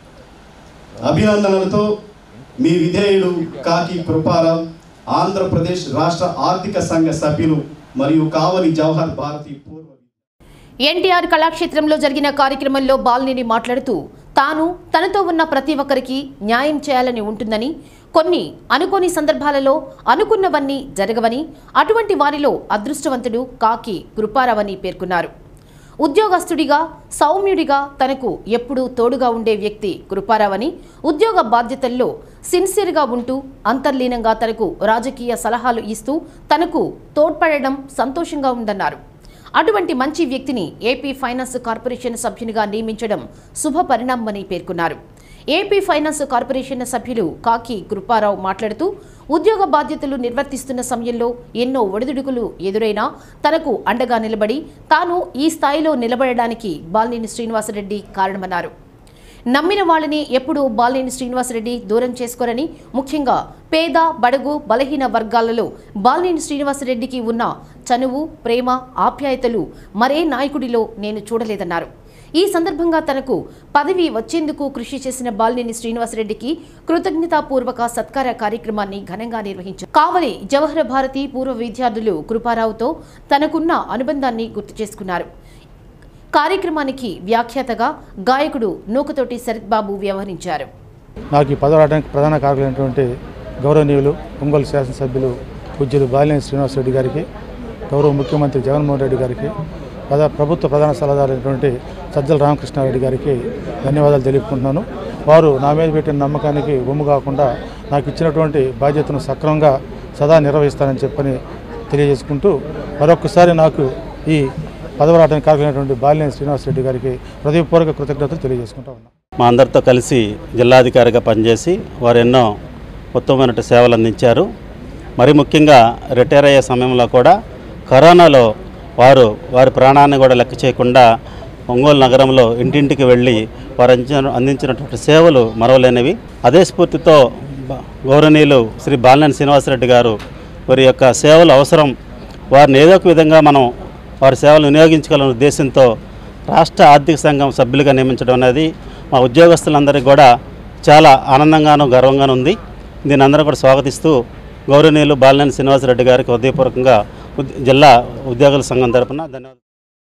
అభినందనలతో మీ విధేయుడు కాకి కృపారావు ఆంధ్రప్రదేశ్ రాష్ట్ర ఆర్థిక సంఘ సభ్యులు మరియు కావలి జవహర్ భారతి పూర్వ ఎన్టీఆర్ కళాక్షేత్రంలో జరిగిన కార్యక్రమంలో బాలినేని మాట్లాడుతూ తాను తనతో ఉన్న ప్రతి ఒక్కరికి న్యాయం చేయాలని ఉంటుందని కొన్ని అనుకోని సందర్భాలలో అనుకున్నవన్నీ జరగవని అటువంటి వారిలో అదృష్టవంతుడు కాకి కృపారావని పేర్కొన్నారు ఉద్యోగస్తుడిగా సౌమ్యుడిగా తనకు ఎప్పుడూ తోడుగా ఉండే వ్యక్తి కృపారావని ఉద్యోగ బాధ్యతల్లో సిన్సియర్గా ఉంటూ అంతర్లీనంగా తనకు రాజకీయ సలహాలు ఇస్తూ తనకు తోడ్పడడం సంతోషంగా ఉందన్నారు అటువంటి మంచి వ్యక్తిని ఏపీ ఫైనాన్స్ కార్పొరేషన్ సభ్యునిగా నియమించడం శుభ పరిణామమని పేర్కొన్నారు ఏపీ ఫైనాన్స్ కార్పొరేషన్ సభ్యులు కాకి కృపారావు మాట్లాడుతూ ఉద్యోగ బాధ్యతలు నిర్వర్తిస్తున్న సమయంలో ఎన్నో ఒడిదుడుకులు ఎదురైనా తనకు అండగా నిలబడి తాను ఈ స్థాయిలో నిలబడడానికి బాలినేని శ్రీనివాసరెడ్డి కారణమన్నారు నమ్మిన వాళ్ళని ఎప్పుడూ బాలినేని శ్రీనివాసరెడ్డి దూరం చేసుకోరని ముఖ్యంగా పేద బడుగు బలహీన వర్గాలలో బాలినేని శ్రీనివాసరెడ్డికి ఉన్న చనువు ప్రేమ ఆప్యాయతలు మరే నాయకుడిలో నేను చూడలేదన్నారు ఈ సందర్భంగా తనకు పదవి వచ్చేందుకు కృషి చేసిన బాలినేని శ్రీనివాసరెడ్డికి కృతజ్ఞతాపూర్వక సత్కార కార్యక్రమాన్ని ఘనంగా నిర్వహించారు కావలి జవహర భారతి పూర్వ విద్యార్థులు కృపారావుతో తనకున్న అనుబంధాన్ని గుర్తు చేసుకున్నారు కార్యక్రమానికి వ్యాఖ్యాతగా గాయకుడు నూకతోటి శరత్ బాబు వ్యవహరించారు నాకు ఈ పదవి రావడానికి ప్రధాన కారకులైనటువంటి గౌరవనీయులు ఒంగోలు శాసనసభ్యులు పూజ్యులు బాలినేని శ్రీనివాసరెడ్డి గారికి గౌరవ ముఖ్యమంత్రి జగన్మోహన్ రెడ్డి గారికి ప్రధా ప్రభుత్వ ప్రధాన సలహాదారైనటువంటి సజ్జల రామకృష్ణారెడ్డి గారికి ధన్యవాదాలు తెలుపుకుంటున్నాను వారు నా మీద పెట్టిన నమ్మకానికి ఒమ్ము కాకుండా నాకు ఇచ్చినటువంటి బాధ్యతను సక్రమంగా సదా నిర్వహిస్తానని చెప్పని తెలియజేసుకుంటూ మరొకసారి నాకు ఈ పదవి రావడానికి కారకులైనటువంటి బాలినేని శ్రీనివాసరెడ్డి గారికి హృదయపూర్వక కృతజ్ఞతలు తెలియజేసుకుంటా ఉన్నాను మా అందరితో కలిసి జిల్లాధికారిగా పనిచేసి వారు ఎన్నో ఉత్తమమైన సేవలు అందించారు మరి ముఖ్యంగా రిటైర్ అయ్యే సమయంలో కూడా కరోనాలో వారు వారి ప్రాణాన్ని కూడా లెక్క చేయకుండా ఒంగోలు నగరంలో ఇంటింటికి వెళ్ళి వారు అందించిన అందించినటువంటి సేవలు మరవలేనివి అదే స్ఫూర్తితో బ- గౌరవనీయులు శ్రీ బాలినేని శ్రీనివాసరెడ్డి గారు వారి యొక్క సేవలు అవసరం వారిని ఏదో ఒక విధంగా మనం వారి సేవలు వినియోగించగల ఉద్దేశంతో రాష్ట్ర ఆర్థిక సంఘం సభ్యులుగా నియమించడం అనేది మా ఉద్యోగస్తులందరికీ కూడా చాలా ఆనందంగాను గర్వంగాను ఉంది దీని అందరూ కూడా స్వాగతిస్తూ గౌరవనీయులు బాలినేని శ్రీనివాసరెడ్డి గారికి హృదయపూర్వకంగా ఉద్- జిల్లా ఉద్యోగుల సంఘం తరపున ధన్యవాదాలు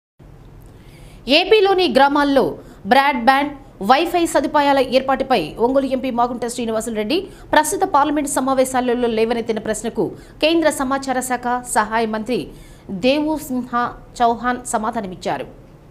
ఏపీలోని గ్రామాల్లో బ్రాడ్ బ్యాండ్ వైఫై సదుపాయాల ఏర్పాటుపై ఒంగోలు ఎంపీ మాగుంట శ్రీనివాసులరెడ్డి ప్రస్తుత పార్లమెంట్ సమావేశాలలో లేవనెత్తిన ప్రశ్నకు కేంద్ర సమాచార శాఖ సహాయ మంత్రి దేవు సింహ చౌహాన్ సమాధానమిచ్చారు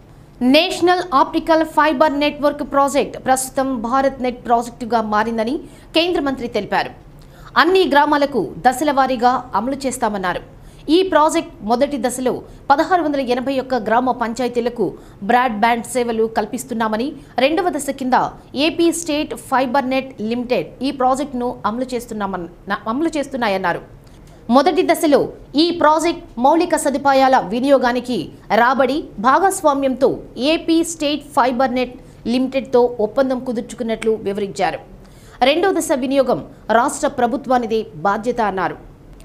national optical fibre network project ప్రస్తుతం భారత్ నెట్ ప్రాజెక్టుగా మారిందని కేంద్ర మంత్రి తెలిపారు అన్ని గ్రామాలకు దశల వారీగా అమలు చేస్తామన్నారు ఈ ప్రాజెక్ట్ మొదటి దశలో పదహారు వందల ఎనభై ఒక్క గ్రామ పంచాయతీలకు బ్రాడ్ బ్యాండ్ సేవలు కల్పిస్తున్నామని రెండవ దశ కింద AP state fibre net limited ఈ ప్రాజెక్టును అమలు చేస్తున్నామన్న అమలు చేస్తున్నాయన్నారు మొదటి దశలో ఈ ప్రాజెక్ట్ మౌలిక సదుపాయాల వినియోగానికి రాబడి భాగస్వామ్యంతో ఏపీ స్టేట్ ఫైబర్ నెట్ లిమిటెడ్తో ఒప్పందం కుదుర్చుకున్నట్లు వివరించారు రెండో దశ వినియోగం రాష్ట్ర ప్రభుత్వానిదే బాధ్యత అన్నారు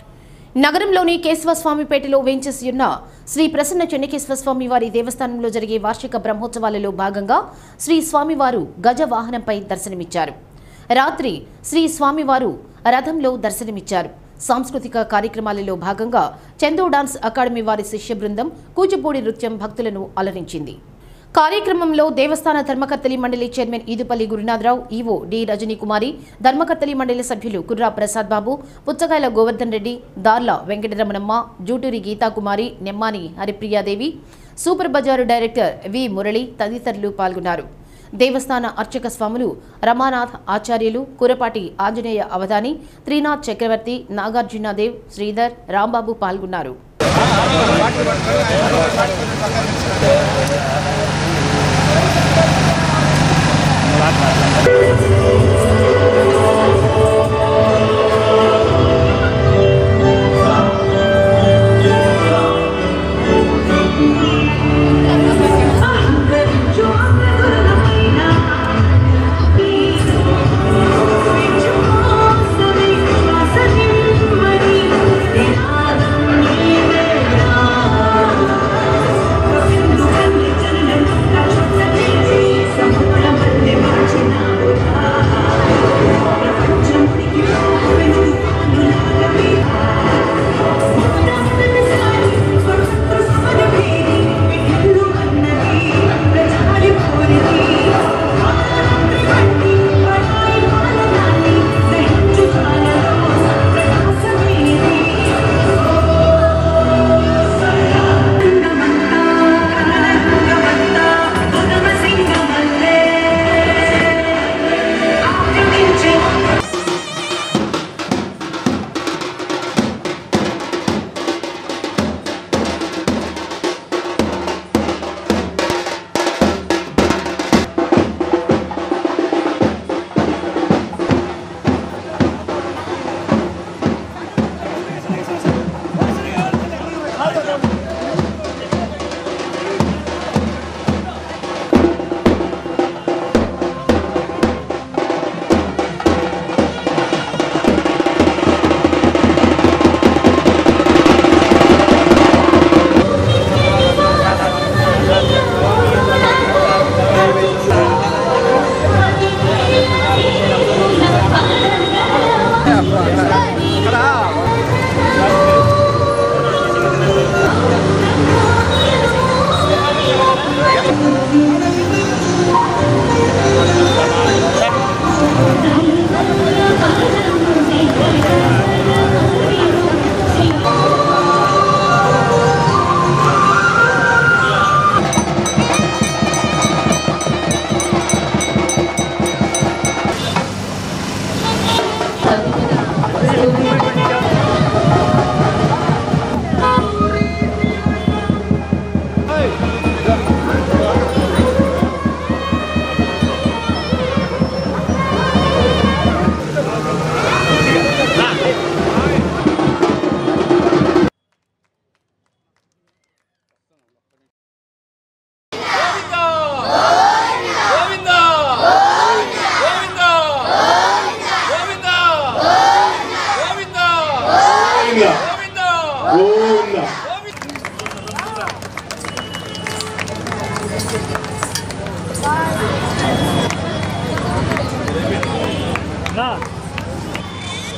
నగరంలోని కేశవస్వామిపేటలో వేంచేసి ఉన్న శ్రీ ప్రసన్న చెన్నకేశ్వర స్వామి వారి దేవస్థానంలో జరిగే వార్షిక బ్రహ్మోత్సవాలలో భాగంగా శ్రీ స్వామివారు గజ వాహనంపై దర్శనమిచ్చారు రాత్రి శ్రీ స్వామివారు రథంలో దర్శనమిచ్చారు సాంస్కృతిక కార్యక్రమాలలో భాగంగా చందో డాన్స్ అకాడమీ వారి శిష్య బృందం కూచిపూడి నృత్యం భక్తులను అలరించింది కార్యక్రమంలో దేవస్థాన ధర్మకర్తలి మండలి chairman Edupalli Gurunatharao EO D Rajani Kumari ధర్మకర్తలి మండలి సభ్యులు కుర్రా ప్రసాద్ బాబు పుచ్చకాయల గోవర్ధన్ రెడ్డి దార్ల వెంకటరమణమ్మ జూటూరి గీతాకుమారి నెమ్మాని హరిప్రియాదేవి సూపర్ బజారు డైరెక్టర్ వి మురళి తదితరులు పాల్గొన్నారు దేవస్థాన అర్చక స్వాములు రమానాథ్ ఆచార్యులు కురపాటి ఆంజనేయ అవధాని త్రినాథ్ చక్రవర్తి నాగార్జునదేవ్ శ్రీధర్ రాంబాబు పాల్గొన్నారు Thank you.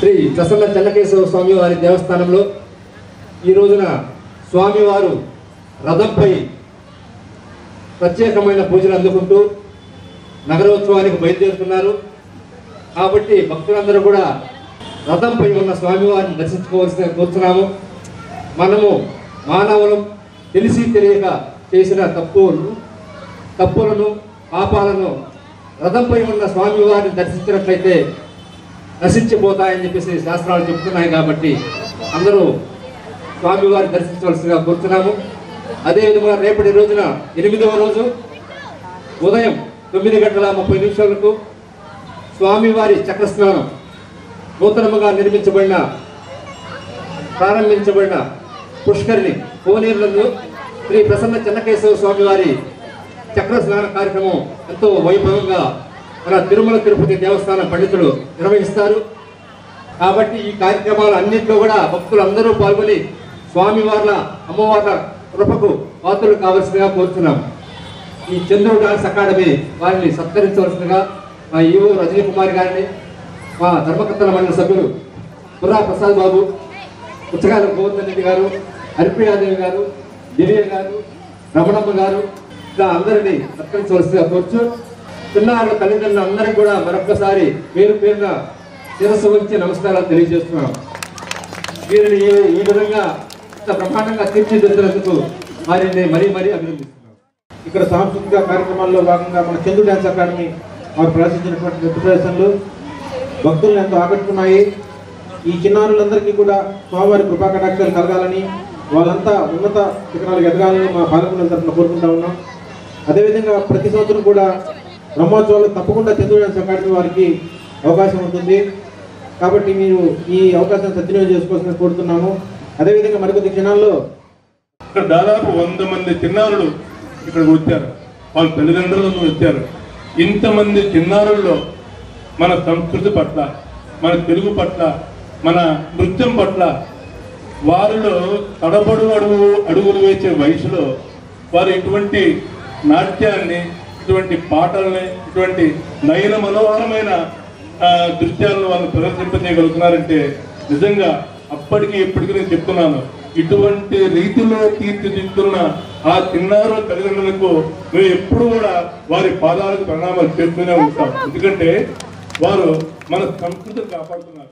శ్రీ ప్రసన్న చెన్నకేశవ స్వామి వారి దేవస్థానంలో ఈ రోజున స్వామివారు రథంపై ప్రత్యేకమైన పూజలు అందుకుంటూ నగరోత్సవానికి బయలుదేరుతున్నారు కాబట్టి భక్తులందరూ కూడా రథంపై ఉన్న స్వామివారిని దర్శించుకోవాల్సిన కోరుతున్నాము మనము మానవులం తెలిసి తెలియక చేసిన తప్పులు తప్పులను పాపాలను రథంపై ఉన్న స్వామివారిని దర్శించినట్లయితే నశించిపోతాయని చెప్పేసి శాస్త్రాలు చెప్తున్నాయి కాబట్టి అందరూ స్వామివారిని దర్శించవలసిగా కోరుతున్నాము అదేవిధంగా రేపటి రోజున ఎనిమిదవ రోజు ఉదయం తొమ్మిది గంటల ముప్పై నిమిషాలకు స్వామివారి చక్రస్నానం నూతనముగా నిర్మించబడిన ప్రారంభించబడిన పుష్కరిణి కోనేరులందు శ్రీ ప్రసన్న చెన్నకేశవ స్వామి వారి చక్ర స్నాన కార్యక్రమం ఎంతో వైభవంగా మన తిరుమల తిరుపతి దేవస్థాన పండితులు నిర్వహిస్తారు కాబట్టి ఈ కార్యక్రమాలు అన్నింటిలో కూడా భక్తులు అందరూ పాల్గొని స్వామివార్ల అమ్మవార్ల కృపకు పాత్రలు కావలసిందిగా కోరుతున్నాం ఈ చంద్రుడు డాన్స్ అకాడమీ వారిని సత్కరించవలసిందిగా మా ఈవో రజనీ కుమార్ గారిని మా ధర్మకర్తల మండలి సభ్యులు పురా ప్రసాద్ బాబు పుచ్చగాల గోవర్ధన్ రెడ్డి గారు హరిప్రియాదేవి గారు దివ్య గారు రమణమ్మ గారు ఇలా అందరినీ సత్కరించవలసిందిగా కోరుచు చిన్నారుల తల్లిదండ్రులు అందరికీ కూడా మరొక్కసారి పేరు పేరున శిరస్సు ఉంచి నమస్కారాలు తెలియజేస్తున్నాం వీరిని ఈ- ఈ విధంగా ఇంత బ్రహ్మాండంగా తీర్చిదిద్దినందుకు వారిని మరీ మరీ అభినందిస్తున్నాం ఇక్కడ సాంస్కృతిక కార్యక్రమాల్లో భాగంగా మన చందు డ్యాన్స్ అకాడమీ వారు ప్రదర్శించినటువంటి నృత్య ప్రదర్శనలు భక్తులను ఎంతో ఆకట్టుకున్నాయి ఈ చిన్నారులందరికీ కూడా స్వామివారి కృపా కటాక్షాలు కలగాలని వాళ్ళంతా ఉన్నత శిఖరాలకు ఎదగాలని మా పాలకుల తరఫున కోరుకుంటా ఉన్నాం అదేవిధంగా ప్రతి సంవత్సరం కూడా బ్రహ్మోత్సవాలు తప్పకుండా చంద్రు డ్యాన్స్ అకాడమీ వారికి అవకాశం ఉంటుంది కాబట్టి మీరు ఈ అవకాశాన్ని సద్వినియోగం చేసుకోవాల్సిన కోరుతున్నాము అదేవిధంగా మరికొద్ది క్షణాల్లో ఇక్కడ దాదాపు వంద మంది చిన్నారులు ఇక్కడికి వచ్చారు వాళ్ళ తల్లిదండ్రులను వచ్చారు ఇంతమంది చిన్నారుల్లో మన సంస్కృతి పట్ల మన తెలుగు పట్ల మన నృత్యం పట్ల వారిలో తడబడు అడుగు అడుగులు వేసే వయసులో వారు ఇటువంటి నాట్యాన్ని ఇటువంటి పాటల్ని ఇటువంటి నయన మనోహరమైన ఆ, దృశ్యాలను వాళ్ళు ప్రదర్శింపజేయగలుగుతున్నారంటే నిజంగా అప్పటికి ఇప్పటికీ నేను చెప్తున్నాను ఇటువంటి రీతిలో తీర్చిదిద్దున్న ఆ చిన్నారు తల్లిదండ్రులకు మేము ఎప్పుడు కూడా వారి పాదాలకు ప్రణామాలు చేస్తూనే ఉంటాం ఎందుకంటే వారు మన సంస్కృతిని కాపాడుతున్నారు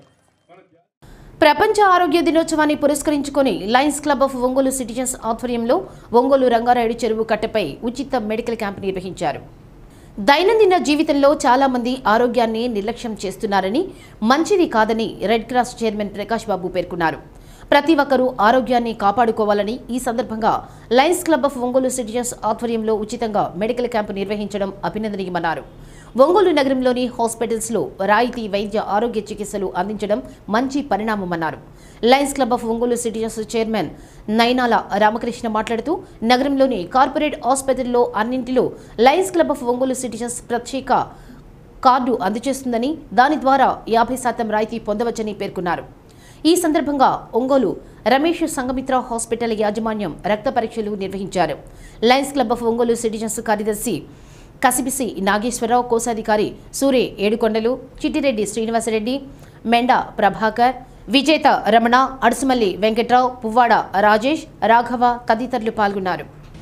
ప్రపంచ ఆరోగ్య దినోత్సవాన్ని పురస్కరించుకొని lions club of Ongole citizens ఆధ్వర్యంలో ఒంగోలు రంగారాయుడు చెరువు కట్టపై ఉచిత మెడికల్ క్యాంప్ నిర్వహించారు దైనందిన జీవితంలో చాలా మంది ఆరోగ్యాన్ని నిర్లక్ష్యం చేస్తున్నారని మంచిది కాదని red cross chairman Prakash Babu పేర్కొన్నారు ప్రతి ఒక్కరూ ఆరోగ్యాన్ని కాపాడుకోవాలని ఈ సందర్భంగా lions club of Ongole citizens ఆధ్వర్యంలో ఉచితంగా మెడికల్ క్యాంపు నిర్వహించడం అభినందనీయమన్నారు ఒంగోలు నగరంలోని హాస్పిటల్స్లో రాయితీ వైద్య ఆరోగ్య చికిత్సలు అందించడం మంచి పరిణామమన్నారు lions club of Ongole citizens chairman Nainala Ramakrishna మాట్లాడుతూ నగరంలోని కార్పొరేట్ ఆసుపత్రుల్లో అన్నింటిలో lions club of Ongole citizens ప్రత్యేక కార్డు అందజేస్తుందని దాని ద్వారా యాభై శాతం రాయితీ పొందవచ్చని పేర్కొన్నారు ఈ సందర్భంగా ఒంగోలు రమేష్ సంగమిత్ర హాస్పిటల్ యాజమాన్యం రక్త పరీక్షలు నిర్వహించారు lions club of Ongole citizens కార్యదర్శి కసిబిసి నాగేశ్వరరావు కోశాధికారి సూరే ఏడుకొండలు చిట్టిరెడ్డి శ్రీనివాసరెడ్డి మెండ ప్రభాకర్ విజేత రమణ అడుసుమల్లి వెంకట్రావు పువ్వాడ రాజేష్ రాఘవ తదితరులు పాల్గొన్నారు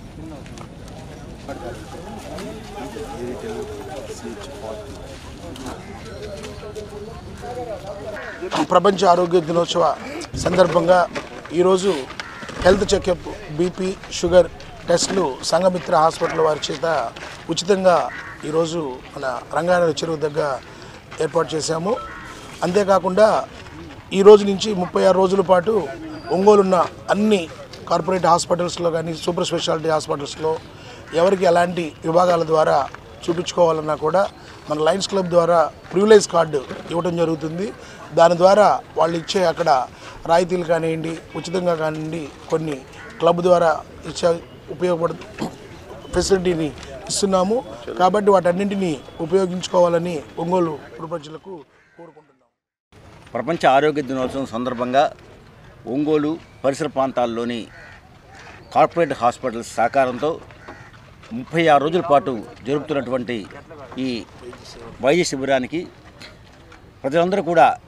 ప్రపంచ ఆరోగ్య దినోత్సవ సందర్భంగా ఈరోజు హెల్త్ చెకప్ బీపీ షుగర్ టెస్టులు సంఘమిత్ర హాస్పిటల్ వారి చేత ఉచితంగా ఈరోజు మన రంగారావు చెరువు దగ్గర ఏర్పాటు చేశాము అంతేకాకుండా ఈ రోజు నుంచి ముప్పై ఆరు రోజుల పాటు ఒంగోలున్న అన్ని కార్పొరేట్ హాస్పిటల్స్లో కానీ సూపర్ స్పెషాలిటీ హాస్పిటల్స్లో ఎవరికి ఎలాంటి విభాగాల ద్వారా చూపించుకోవాలన్నా కూడా మన లయన్స్ క్లబ్ ద్వారా ప్రివిలేజ్ కార్డు ఇవ్వడం జరుగుతుంది దాని ద్వారా వాళ్ళు ఇచ్చే అక్కడ రాయితీలు కానివ్వండి ఉచితంగా కానివ్వండి కొన్ని క్లబ్ ద్వారా ఇచ్చే ఉపయోగపడు ఫెసిలిటీని ఇస్తున్నాము కాబట్టి వాటన్నింటినీ ఉపయోగించుకోవాలని ఒంగోలు ప్రపంచులకు ప్రపంచ ఆరోగ్య దినోత్సవం సందర్భంగా ఒంగోలు పరిసర ప్రాంతాల్లోని కార్పొరేట్ హాస్పిటల్స్ సహకారంతో ముప్పై ఆరు రోజుల పాటు జరుపుతున్నటువంటి ఈ వైద్య శిబిరానికి ప్రజలందరూ కూడా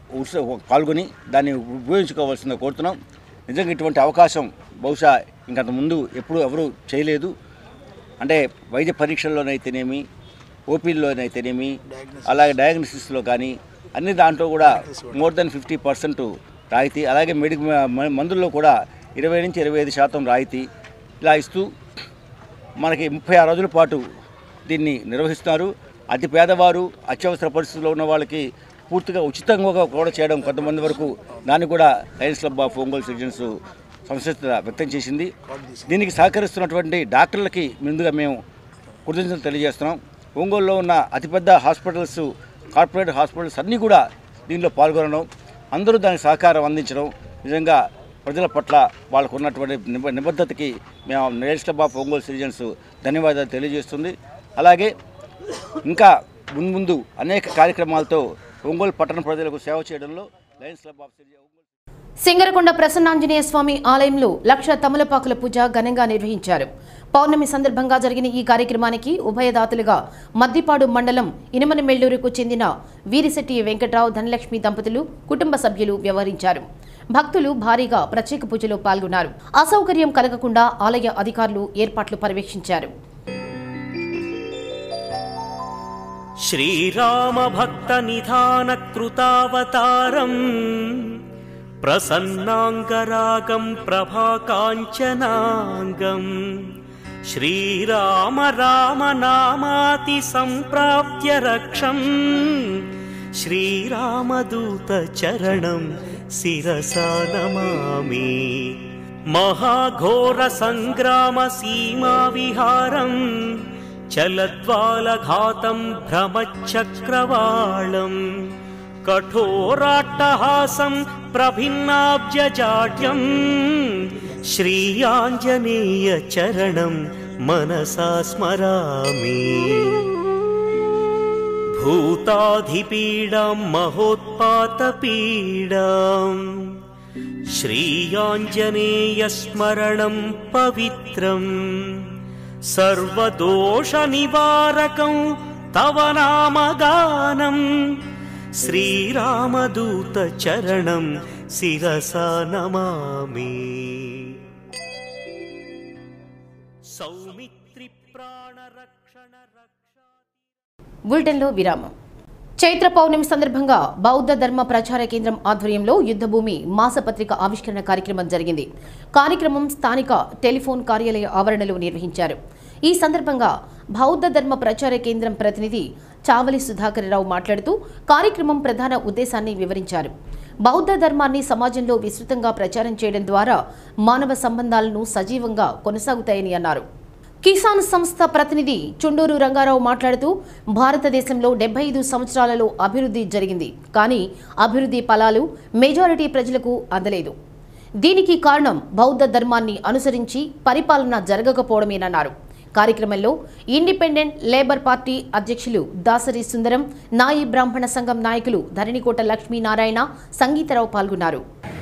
ఉత్స పాల్గొని దాన్ని ఉపయోగించుకోవాల్సిందిగా కోరుతున్నాం నిజంగా ఇటువంటి అవకాశం బహుశా ఇంకంత ముందు ఎప్పుడు ఎవరు చేయలేదు అంటే వైద్య పరీక్షల్లోనైతేనేమి ఓపీల్లోనైతేనేమి అలాగే డయాగ్నోసిస్లో కానీ అన్ని దాంట్లో కూడా మోర్ దెన్ ఫిఫ్టీ పర్సెంట్ రాయితీ అలాగే మెడి మ- మందుల్లో కూడా ఇరవై నుంచి ఇరవై ఐదు శాతం రాయితీ ఇలా ఇస్తూ మనకి ముప్పై ఆరు రోజుల పాటు దీన్ని నిర్వహిస్తున్నారు అతి పేదవారు అత్యవసర పరిస్థితుల్లో ఉన్న వాళ్ళకి పూర్తిగా ఉచితంగా కూడా చేయడం కొంతమంది వరకు దాన్ని కూడా lions club of Ongole citizens సంసిద్ధత వ్యక్తం చేసింది దీనికి సహకరిస్తున్నటువంటి డాక్టర్లకి ముందుగా మేము కృతజ్ఞతలు తెలియజేస్తున్నాం ఒంగోలులో ఉన్న అతిపెద్ద హాస్పిటల్స్ కార్పొరేట్ హాస్పిటల్స్ అన్నీ కూడా దీనిలో పాల్గొనడం అందరూ దానికి సహకారం అందించడం నిజంగా ప్రజల పట్ల వాళ్ళకు ఉన్నటువంటి నిబ నిబద్ధతకి మేము lions club of Ongole citizens ధన్యవాదాలు తెలియజేస్తుంది అలాగే ఇంకా మున్ముందు అనేక కార్యక్రమాలతో ఒంగోలు పట్టణ ప్రజలకు సేవ చేయడంలో lions club of citizens Singarakonda Prasannanjaneya Swamy ఆలయంలో లక్ష తమలపాకుల పూజ ఘనంగా నిర్వహించారు పౌర్ణమి సందర్భంగా జరిగిన ఈ కార్యక్రమానికి ఉభయదాతలుగా మద్దిపాడు మండలం ఇనమనమెల్లూరుకు చెందిన వీరిశెట్టి వెంకట్రావు ధనలక్ష్మి దంపతులు కుటుంబ సభ్యులు వ్యవహరించారు భక్తులు భారీగా ప్రత్యేక పూజలో పాల్గొన్నారు అసౌకర్యం కలగకుండా ఆలయ అధికారులు ఏర్పాట్లు పర్యవేక్షించారు श्रीरामभक्तनिधानकृतावतारम् प्रसन्नाङ्गरागं प्रभाकाञ्चनाङ्गम् श्रीराम राम नामातिसम्प्राप्य रक्षम् श्रीरामदूतचरणं शिरसा नमामि महाघोरसङ्ग्रामसीमाविहारम् चलद्वालघातं भ्रमच्चक्रवाळम् कठोराट्टहासं प्रभिन्नाब्जजाड्यम् श्रीयाञ्जनेयचरणं मनसा स्मरामि भूताधिपीडां महोत्पातपीडाम् श्रीयाञ्जनेयस्मरणं पवित्रम् सर्वदोषनिवारकं तव नामगानम् श्रीरामदूतचरणं शिरसा नमामि सौमित्रिप्राणरक्षण బులెటిన్లో విరామం చైత్ర పౌర్ణమి సందర్భంగా బౌద్ధ ధర్మ ప్రచార కేంద్రం ఆధ్వర్యంలో యుద్ధభూమి మాసపత్రిక ఆవిష్కరణ కార్యక్రమం జరిగింది కార్యక్రమం స్థానిక టెలిఫోన్ కార్యాలయ ఆవరణలో నిర్వహించారు ఈ సందర్భంగా బౌద్ధ ధర్మ ప్రచార కేంద్రం ప్రతినిధి చావలి సుధాకర్ రావు మాట్లాడుతూ కార్యక్రమం ప్రధాన ఉద్దేశాన్ని వివరించారు బౌద్ధ ధర్మాన్ని సమాజంలో విస్తృతంగా ప్రచారం చేయడం ద్వారా మానవ సంబంధాలను సజీవంగా కొనసాగుతాయని అన్నారు కిసాన్ సంస్థ ప్రతినిధి చుండూరు రంగారావు మాట్లాడుతూ భారతదేశంలో డెబ్బై ఐదు సంవత్సరాలలో అభివృద్ధి జరిగింది కానీ అభివృద్ధి ఫలాలు మెజారిటీ ప్రజలకు అందలేదు దీనికి కారణం బౌద్ధ ధర్మాన్ని అనుసరించి పరిపాలన జరగకపోవడమేనన్నారు కార్యక్రమంలో ఇండిపెండెంట్ లేబర్ పార్టీ అధ్యక్షులు దాసరి సుందరం నాయి బ్రాహ్మణ సంఘం నాయకులు ధరణికోట లక్ష్మీనారాయణ సంగీతరావు పాల్గొన్నారు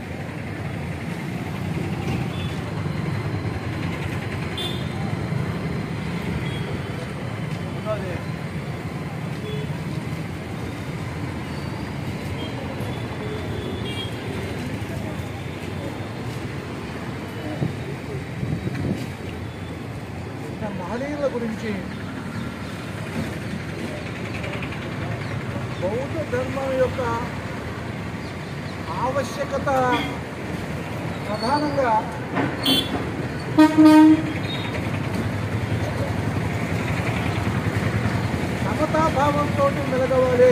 మహనీయుల గురించి బౌద్ధ ధర్మం యొక్క ఆవశ్యకత ప్రధానంగా సమతాభావంతో మెలగవాలి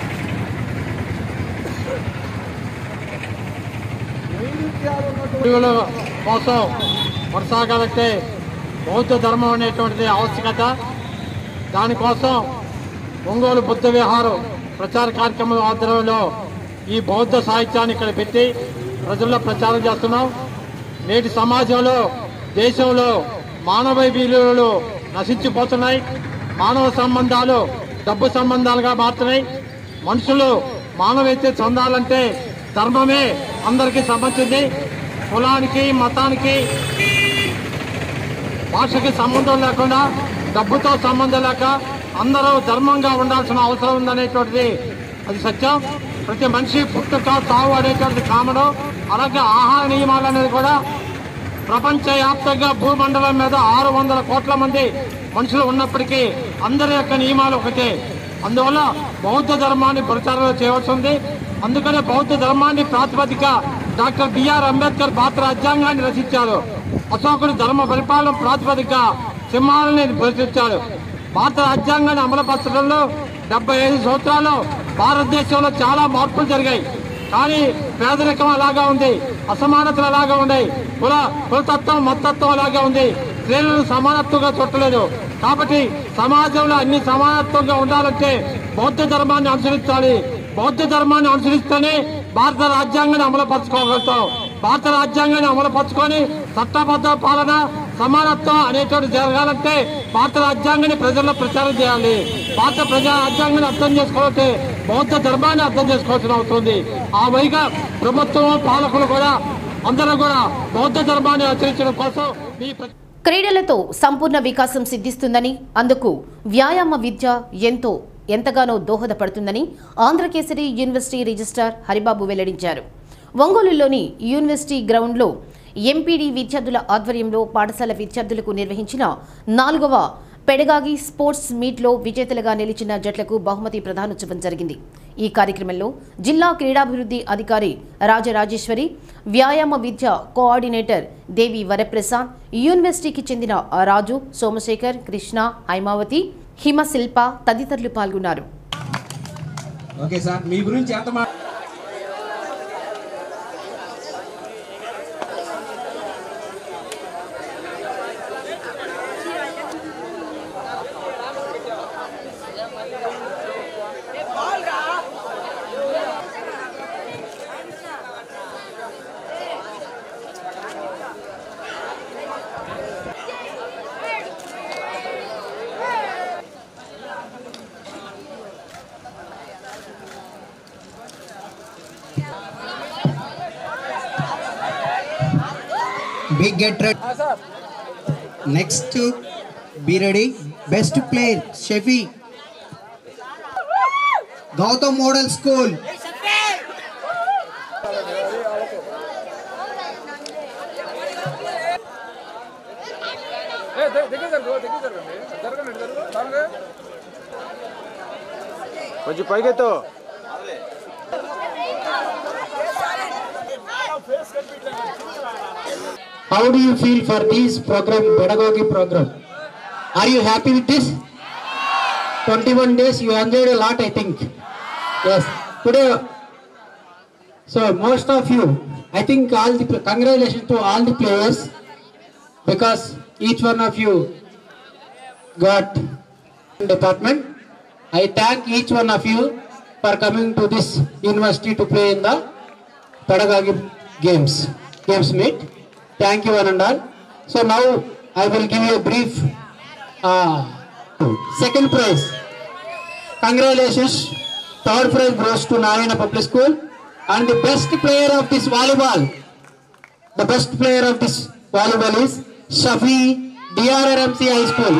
వైరుధ్యాలు ఉన్నటువంటి జీవుల కోసం కొనసాగాలంటే బౌద్ధ ధర్మం అనేటువంటిది ఆవశ్యకత దానికోసం ఒంగోలు బుద్ధ విహారం ప్రచార కార్యక్రమం ఆధ్వర్యంలో ఈ బౌద్ధ సాహిత్యాన్ని ఇక్కడ పెట్టి ప్రజల్లో ప్రచారం చేస్తున్నాం నేటి సమాజంలో దేశంలో మానవ విలువలు నశించిపోతున్నాయి మానవ సంబంధాలు డబ్బు సంబంధాలుగా మారుతున్నాయి మనుషులు మానవైతే చెందాలంటే ధర్మమే అందరికీ సంబంధించింది కులానికి మతానికి భాషకి సంబంధం లేకుండా డబ్బుతో సంబంధం లేక అందరూ ధర్మంగా ఉండాల్సిన అవసరం ఉందనేటువంటిది అది సత్యం ప్రతి మనిషి పుట్టుక తావు అనేటువంటిది కామను అలాగే ఆహార నియమాలు అనేది కూడా ప్రపంచవ్యాప్తంగా భూమండలం మీద ఆరు వందల కోట్ల మంది మనుషులు ఉన్నప్పటికీ అందరి యొక్క నియమాలు ఒకటే అందువల్ల బౌద్ధ ధర్మాన్ని ప్రచారం చేయవలసి ఉంది అందుకనే బౌద్ధ ధర్మాన్ని ప్రాతిపదిక డాక్టర్ బిఆర్ అంబేద్కర్ భారత రాజ్యాంగాన్ని రచించారు అశోకుడు ధర్మ పరిపాలన ప్రాతిపదిక సింహాలని ప్రచురించాడు భారత రాజ్యాంగాన్ని అమలుపరచడంలో డెబ్బై ఐదు సంవత్సరాలు భారతదేశంలో చాలా మార్పులు జరిగాయి కానీ పేదరికం అలాగా ఉంది అసమానతలు అలాగా ఉన్నాయి కుల కులతత్వం మతత్వం అలాగా ఉంది స్త్రీలను సమానత్వంగా చుట్టలేదు కాబట్టి సమాజంలో అన్ని సమానత్వంగా ఉండాలంటే బౌద్ధ ధర్మాన్ని అనుసరించాలి బౌద్ధ ధర్మాన్ని అనుసరిస్తేనే భారత రాజ్యాంగాన్ని అమలుపరచుకోగలుగుతాం భారత రాజ్యాంగాన్ని అమలుపరుచుకొని చట్టబద్ధ పాలన సమానత్వం అనేటువంటి జరగాలంటే భారత రాజ్యాంగాన్ని ప్రజల్లో ప్రచారం చేయాలి భారత ప్రజా రాజ్యాంగాన్ని అర్థం చేసుకోవాలంటే బౌద్ధ ధర్మాన్ని అర్థం చేసుకోవాల్సిన అవసరం ఉంది ఆ వైగా ప్రభుత్వం పాలకులు కూడా అందరూ కూడా బౌద్ధ ధర్మాన్ని ఆచరించడం కోసం మీ ప్ర- క్రీడలతో సంపూర్ణ వికాసం సిద్ధిస్తుందని అందుకు వ్యాయామ విద్య ఎంతో ఎంతగానో దోహదపడుతుందని ఆంధ్రకేసరి యూనివర్సిటీ రిజిస్ట్రార్ హరిబాబు వెల్లడించారు ఒంగోలులోని యూనివర్సిటీ గ్రౌండ్లో ఎంపీడీ విద్యార్థుల ఆధ్వర్యంలో పాఠశాల విద్యార్థులకు నిర్వహించిన నాలుగవ పెడగాగి స్పోర్ట్స్ మీట్లో విజేతలుగా నిలిచిన జట్లకు బహుమతి ప్రదానోత్సవం జరిగింది ఈ కార్యక్రమంలో జిల్లా క్రీడాభివృద్ధి అధికారి రాజరాజేశ్వరి వ్యాయామ విద్య కోఆర్డినేటర్ దేవి వరప్రసాద్ యూనివర్సిటీకి చెందిన రాజు సోమశేఖర్ కృష్ణ హైమావతి హిమశిల్ప తదితరులు పాల్గొన్నారు ఓకే సార్ మీ గురించి ఎంత మా Big get ready. Next to be ready. Best player, Shefi. Gautam Model School. కొంచెం పైకెత్తు How do you feel for this program, pedagogy program? Are you happy with this? 21 days you enjoyed a lot, I think. Yes. Today, so most of you, I think all the congratulations to all the players because each one of you got department. I thank each one of you for coming to this university to play in the pedagogy games, games meet. Thank you one and all. So now I will give you a brief uh, second prize. Congratulations. Third prize goes to Nayana Public School. And the best player of this volleyball, the best player of this volleyball is Shafi DRRMC High School.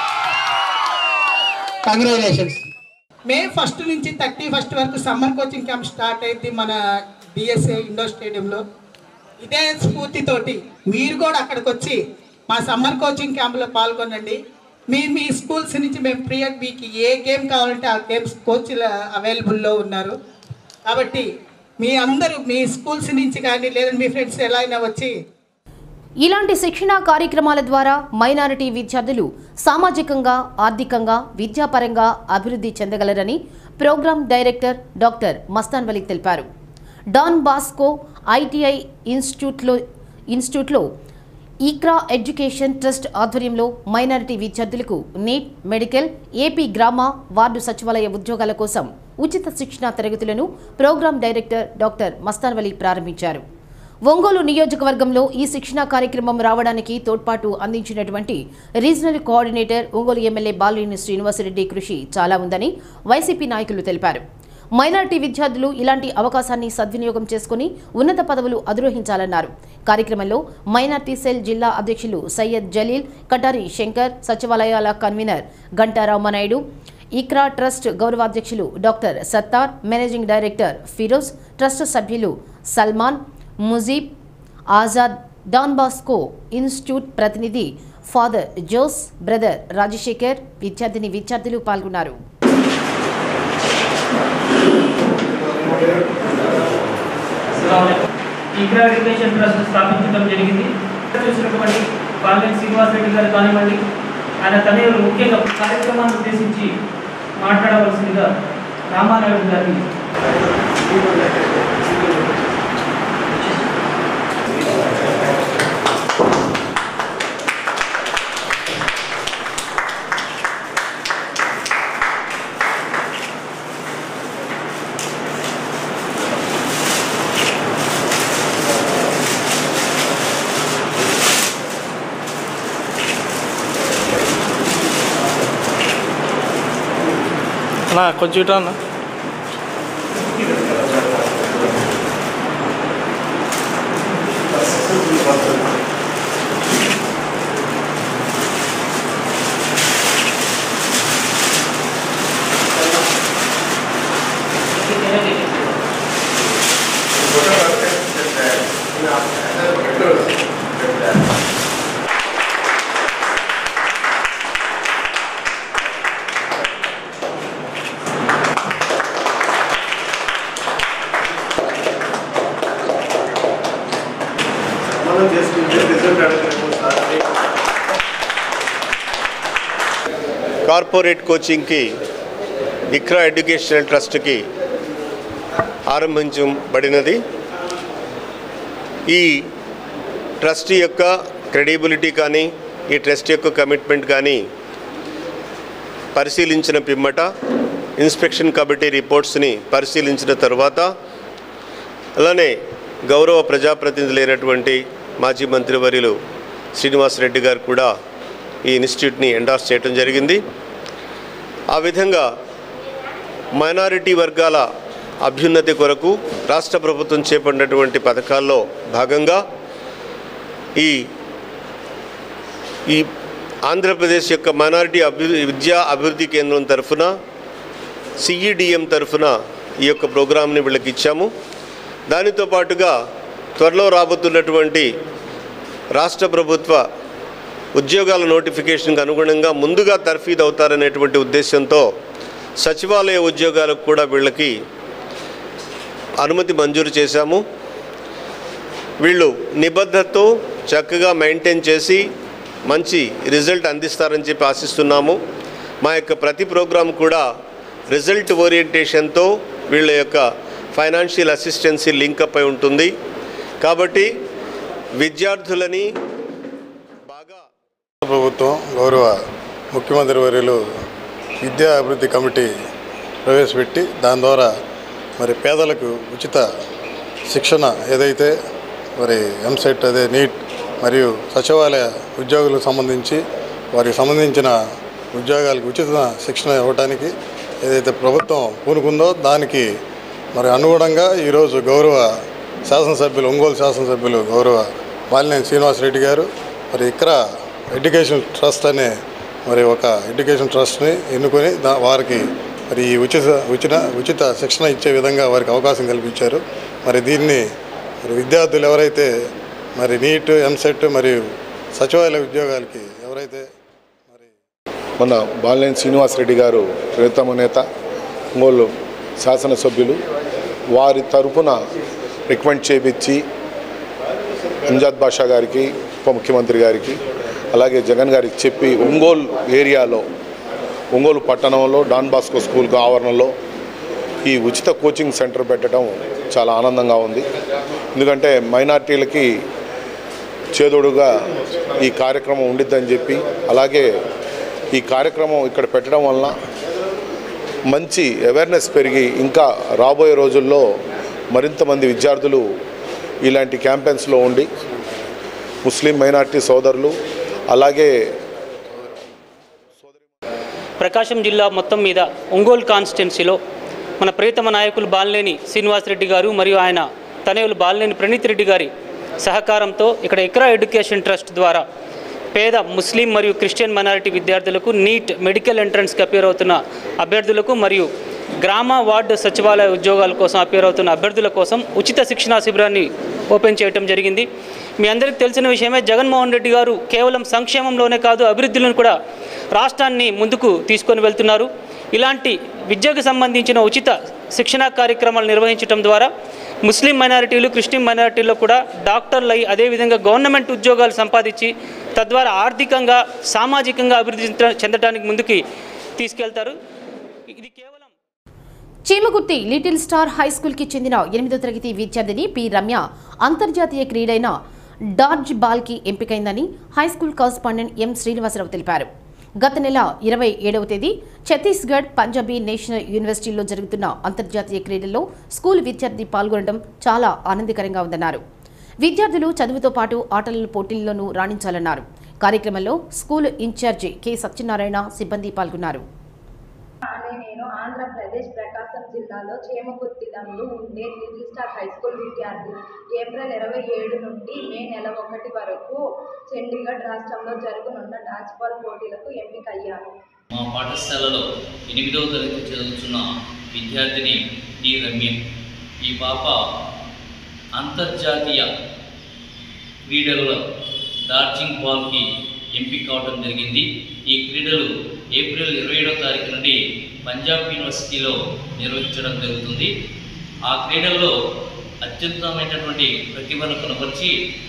Congratulations. May first నుంచి thirty first వరకు summer coaching camp start అయింది మన DSA indoor స్టేడియంలో ఇదే స్ఫూర్తితోటి మీరు కూడా అక్కడికి వచ్చి మా సమ్మర్ కోచింగ్ క్యాంప్లో పాల్గొనండి మీ మీ స్కూల్స్ నుంచి మేము పీరియడ్ మీకు ఏ గేమ్ కావాలంటే ఆ గేమ్స్ కోచ్లు అవైలబుల్లో ఉన్నారు కాబట్టి మీ అందరూ మీ స్కూల్స్ నుంచి కానీ లేదా మీ ఫ్రెండ్స్ ఎలా అయినా వచ్చి ఇలాంటి శిక్షణా కార్యక్రమాల ద్వారా మైనారిటీ విద్యార్థులు సామాజికంగా ఆర్థికంగా విద్యాపరంగా అభివృద్ధి చెందగలరని program director doctor Mastan Vali తెలిపారు డాన్ బాస్కో ఐటీఐ ఇన్స్టిట్యూట్లో ఇన్స్టిట్యూట్లో ఈక్రా ఎడ్యుకేషన్ ట్రస్ట్ ఆధ్వర్యంలో మైనారిటీ విద్యార్థులకు నీట్ మెడికల్ ఏపీ గ్రామ వార్డు సచివాలయ ఉద్యోగాల కోసం ఉచిత శిక్షణా తరగతులను program director doctor Mastan Vali ప్రారంభించారు ఒంగోలు నియోజకవర్గంలో ఈ శిక్షణా కార్యక్రమం రావడానికి తోడ్పాటు అందించినటువంటి regional coordinator Ongole MLA Balineni Srinivasareddy కృషి చాలా ఉందని వైసీపీ నాయకులు తెలిపారు మైనారిటీ విద్యార్థులు ఇలాంటి అవకాశాన్ని సద్వినియోగం చేసుకుని ఉన్నత పదవులు అధిరోహించాలన్నారు కార్యక్రమంలో మైనార్టీ సెల్ జిల్లా అధ్యక్షులు సయ్యద్ జలీల్ కటారి శంకర్ సచివాలయాల కన్వీనర్ గంటా రామనాయుడు ఇక్రా ట్రస్ట్ గౌరవాధ్యక్షులు doctor Sattar managing director Firoz trust సభ్యులు Salman Mujeeb Azad Don Bosco institute ప్రతినిధి ఫాదర్ జోస్ బ్రదర్ రాజశేఖర్ విద్యార్థిని విద్యార్థులు పాల్గొన్నారు ఈగ్రా ఎడ్యుకేషన్ ట్రస్ట్ స్థాపించడం జరిగింది చూసినటువంటి బాలినేని శ్రీనివాస్ రెడ్డి గారు కానివ్వండి ఆయన తనయులు ముఖ్యంగా కార్యక్రమాన్ని ఉద్దేశించి మాట్లాడవలసిందిగా రామానాయుడు గారిని అన్నా కొంచెం ఇటా అన్న మనం చేసుకుంటే రిజల్ట్ అడగలేము సార్ కార్పొరేట్ కోచింగ్కి ఇక్రా ఎడ్యుకేషనల్ ట్రస్ట్కి ఆరంభించబడినది ఈ ట్రస్ట్ యొక్క క్రెడిబిలిటీ కానీ ఈ ట్రస్ట్ యొక్క కమిట్మెంట్ కానీ పరిశీలించిన పిమ్మట ఇన్స్పెక్షన్ కమిటీ రిపోర్ట్స్ని పరిశీలించిన తర్వాత అలానే గౌరవ ప్రజాప్రతినిధులైనటువంటి మాజీ మంత్రివర్యులు శ్రీనివాస్ రెడ్డి గారు కూడా ఈ ఇన్స్టిట్యూట్ని ఎండార్స్ చేయడం జరిగింది ఆ విధంగా మైనారిటీ వర్గాల అభ్యున్నతి కొరకు రాష్ట్ర ప్రభుత్వం చేపట్టినటువంటి పథకాల్లో భాగంగా ఈ ఈ ఆంధ్రప్రదేశ్ యొక్క మైనారిటీ అభి విద్యా అభివృద్ధి కేంద్రం తరఫున సిఈడిఎం తరఫున ఈ యొక్క ప్రోగ్రాంని వీళ్ళకి ఇచ్చాము దానితో పాటుగా త్వరలో రాబోతున్నటువంటి రాష్ట్ర ప్రభుత్వ ఉద్యోగాల నోటిఫికేషన్కి అనుగుణంగా ముందుగా తర్ఫీదు అవుతారనేటువంటి ఉద్దేశంతో సచివాలయ ఉద్యోగాలకు కూడా వీళ్ళకి అనుమతి మంజూరు చేశాము వీళ్ళు నిబద్ధతతో చక్కగా మెయింటైన్ చేసి మంచి రిజల్ట్ అందిస్తారని చెప్పి ఆశిస్తున్నాము మా యొక్క ప్రతి ప్రోగ్రాం కూడా రిజల్ట్ ఓరియంటేషన్తో వీళ్ళ యొక్క ఫైనాన్షియల్ అసిస్టెన్సీ లింకప్ అయి ఉంటుంది కాబట్టి విద్యార్థులని ప్రభుత్వం గౌరవ ముఖ్యమంత్రి వర్యులు విద్యా అభివృద్ధి కమిటీ ప్రవేశపెట్టి దాని ద్వారా మరి పేదలకు ఉచిత శిక్షణ ఏదైతే మరి ఎంసెట్ అదే నీట్ మరియు సచివాలయ ఉద్యోగులకు సంబంధించి వారికి సంబంధించిన ఉద్యోగాలకు ఉచిత శిక్షణ ఇవ్వడానికి ఏదైతే ప్రభుత్వం పూనుకుందో దానికి మరి అనుగుణంగా ఈరోజు గౌరవ శాసనసభ్యులు ఒంగోలు శాసనసభ్యులు గౌరవ మాలినేని శ్రీనివాసరెడ్డి గారు మరి ఇక్కడ ఎడ్యుకేషన్ ట్రస్ట్ అనే మరి ఒక ఎడ్యుకేషన్ ట్రస్ట్ని ఎన్నుకొని దా వారికి మరి ఈ ఉచిత ఉచిత ఉచిత శిక్షణ ఇచ్చే విధంగా వారికి అవకాశం కల్పించారు మరి దీన్ని మరి విద్యార్థులు ఎవరైతే మరి నీట్ ఎంసెట్ మరియు సచివాలయ ఉద్యోగాలకి ఎవరైతే మన బాలినేని శ్రీనివాసరెడ్డి గారు ప్రియతమ నేత ఒంగోలు శాసనసభ్యులు వారి తరపున రికమెండ్ చేపించి అంజాద్ బాషా గారికి ఉప ముఖ్యమంత్రి గారికి అలాగే జగన్ గారికి చెప్పి ఒంగోలు ఏరియాలో ఒంగోలు పట్టణంలో డాన్ బాస్కో స్కూల్ ఆవరణలో ఈ ఉచిత కోచింగ్ సెంటర్ పెట్టడం చాలా ఆనందంగా ఉంది ఎందుకంటే మైనార్టీలకి చేదోడుగా ఈ కార్యక్రమం ఉండిద్దని చెప్పి అలాగే ఈ కార్యక్రమం ఇక్కడ పెట్టడం వలన మంచి అవేర్నెస్ పెరిగి ఇంకా రాబోయే రోజుల్లో మరింత మంది విద్యార్థులు ఇలాంటి క్యాంపెయిన్స్లో ఉండి ముస్లిం మైనార్టీ సోదరులు అలాగే ప్రకాశం జిల్లా మొత్తం మీద ఒంగోలు కాన్స్టిట్యున్సీలో మన ప్రియతమ నాయకులు బాలినేని శ్రీనివాసరెడ్డి గారు మరియు ఆయన తనయులు బాలినేని ప్రణీత్ రెడ్డి గారి సహకారంతో ఇక్కడ ఇక్రా ఎడ్యుకేషన్ ట్రస్ట్ ద్వారా పేద ముస్లిం మరియు క్రిస్టియన్ మైనారిటీ విద్యార్థులకు నీట్ మెడికల్ ఎంట్రన్స్కి అపేర్ అవుతున్న అభ్యర్థులకు మరియు గ్రామ వార్డు సచివాలయ ఉద్యోగాల కోసం అపేర్ అవుతున్న అభ్యర్థుల కోసం ఉచిత శిక్షణా శిబిరాన్ని ఓపెన్ చేయడం జరిగింది మీ అందరికీ తెలిసిన విషయమే జగన్మోహన్ రెడ్డి గారు కేవలం సంక్షేమంలోనే కాదు అభివృద్ధిలో కూడా రాష్ట్రాన్ని ముందుకు తీసుకొని వెళ్తున్నారు ఇలాంటి విద్యకు సంబంధించిన ఉచిత శిక్షణా కార్యక్రమాలు నిర్వహించడం ద్వారా ముస్లిం మైనారిటీలు క్రిస్టియన్ మైనారిటీల్లో కూడా డాక్టర్లు అయి అదేవిధంగా గవర్నమెంట్ ఉద్యోగాలు సంపాదించి తద్వారా ఆర్థికంగా సామాజికంగా అభివృద్ధి చెంద- చెందడానికి ముందుకి తీసుకెళ్తారు ఇది కేవలం చీమగుర్తి లిటిల్ స్టార్ హై స్కూల్కి చెందిన ఎనిమిదో తరగతి విద్యార్థిని పి రమ్య అంతర్జాతీయ క్రీడైన డార్జ్ బాల్కి ఎంపికైందని high school correspondent M Srinivasarao తెలిపారు గత నెల ఇరవై ఏడవ తేదీ ఛత్తీస్గఢ్ పంజాబీ నేషనల్ యూనివర్సిటీలో జరుగుతున్న అంతర్జాతీయ క్రీడల్లో స్కూల్ విద్యార్థి పాల్గొనడం చాలా ఆనందకరంగా ఉందన్నారు విద్యార్థులు చదువుతో పాటు ఆటల పోటీల్లోనూ రాణించాలన్నారు కార్యక్రమంలో స్కూల్ ఇన్ఛార్జి కె సత్యనారాయణ సిబ్బంది పాల్గొన్నారు అని నేను ఆంధ్రప్రదేశ్ ప్రకాశం జిల్లాలో చేమకుర్తిలందు ఉండే లిటిల్ స్టార్ హై స్కూల్ విద్యార్థి ఏప్రిల్ ఇరవై ఏడు నుండి మే నెల ఒకటి వరకు చండీగఢ్ రాష్ట్రంలో జరగనున్న డాన్స్ బాల్ పోటీలకు ఎంపికయ్యాను మా పాఠశాలలో ఎనిమిదవ తరగతి చదువుతున్న విద్యార్థిని టి రమ్య ఈ పాప అంతర్జాతీయ క్రీడలలో డార్జింగ్ బాల్కి ఎంపిక కావడం జరిగింది ఈ క్రీడలు ఏప్రిల్ ఇరవై ఏడవ తారీఖు నుండి పంజాబ్ యూనివర్సిటీలో నిర్వహించడం జరుగుతుంది ఆ క్రీడల్లో అత్యుత్తమైనటువంటి ప్రతిభను కనపరిచి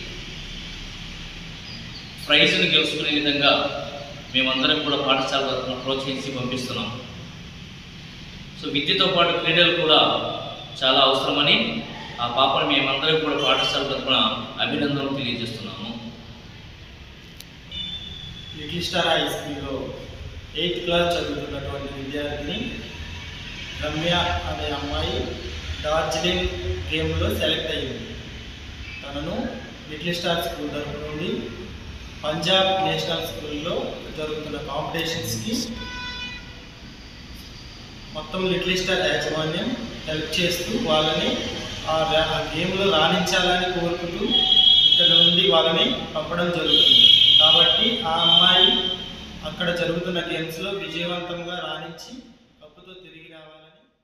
ప్రైజ్ను గెలుచుకునే విధంగా మేమందరం కూడా పాఠశాల తరఫున ప్రోత్సహించి పంపిస్తున్నాం సో విద్యతో పాటు క్రీడలు కూడా చాలా అవసరమని ఆ పాపను మేమందరం కూడా పాఠశాల తరఫున అభినందనలు తెలియజేస్తున్నాము లిటిల్ స్టార్ హై స్కూల్లో ఎయిత్ క్లాస్ చదువుతున్నటువంటి విద్యార్థిని రమ్య అనే అమ్మాయి డార్జిలింగ్ గేమ్లో సెలెక్ట్ అయ్యింది తనను లిటిల్ స్టార్ స్కూల్ తరపు నుండి పంజాబ్ నేషనల్ స్కూల్లో జరుగుతున్న కాంపిటీషన్స్కి మొత్తం లిటిల్ స్టార్ యాజమాన్యం హెల్ప్ చేస్తూ వాళ్ళని ఆ రా- ఆ గేమ్లో రాణించాలని కోరుకుంటూ ఇక్కడ నుండి వాళ్ళని పంపడం జరుగుతుంది కాబట్టి ఆ అమ్మాయి అక్కడ జరుగుతున్న గేమ్స్లో విజయవంతంగా రాణించి కప్పుతో తిరిగి రావాలని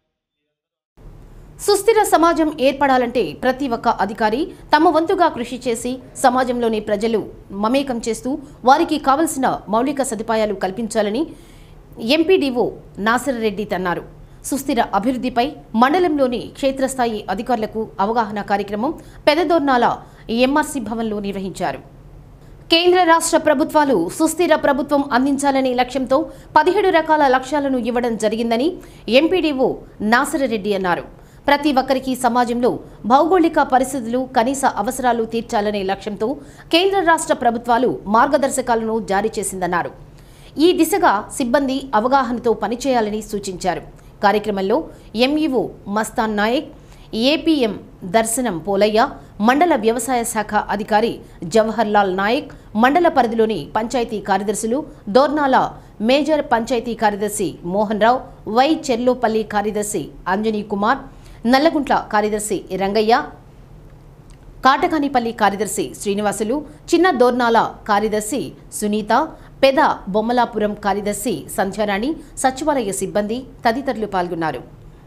సుస్థిర సమాజం ఏర్పడాలంటే ప్రతి ఒక్క అధికారి తమ వంతుగా కృషి చేసి సమాజంలోని ప్రజలు మమేకం చేస్తూ వారికి కావలసిన మౌలిక సదుపాయాలు కల్పించాలని ఎంపీడీఓ నాసరరెడ్డి అన్నారు సుస్థిర అభివృద్ధిపై మండలంలోని క్షేత్రస్థాయి అధికారులకు అవగాహన కార్యక్రమం పెదదోర్నాల ఎంఆర్సీ భవన్లో నిర్వహించారు కేంద్ర రాష్ట్ర ప్రభుత్వాలు సుస్థిర ప్రభుత్వం అందించాలనే లక్ష్యంతో పదిహేడు రకాల లక్ష్యాలను ఇవ్వడం జరిగిందని ఎంపీడీఓ నాసరరెడ్డి అన్నారు ప్రతి ఒక్కరికి సమాజంలో భౌగోళిక పరిస్థితులు కనీస అవసరాలు తీర్చాలనే లక్ష్యంతో కేంద్ర రాష్ట్ర ప్రభుత్వాలు మార్గదర్శకాలను జారీ చేసిందన్నారు ఈ దిశగా సిబ్బంది అవగాహనతో పనిచేయాలని సూచించారు కార్యక్రమంలో ఎంఈఓ మస్తాన్ నాయక్ ఏపీఎం దర్శనం పోలయ్య మండల వ్యవసాయ శాఖ అధికారి జవహర్ లాల్ నాయక్ మండల పరిధిలోని పంచాయతీ కార్యదర్శులు దోర్నాల మేజర్ పంచాయతీ కార్యదర్శి మోహన్ రావు వై చెర్లోపల్లి కార్యదర్శి అంజనీ కుమార్ నల్లగుంట్ల కార్యదర్శి రంగయ్య కాటకానిపల్లి కార్యదర్శి శ్రీనివాసులు చిన్న దోర్నాల కార్యదర్శి సునీత పెద బొమ్మలాపురం కార్యదర్శి సంధ్యారాణి సచివాలయ సిబ్బంది తదితరులు పాల్గొన్నారు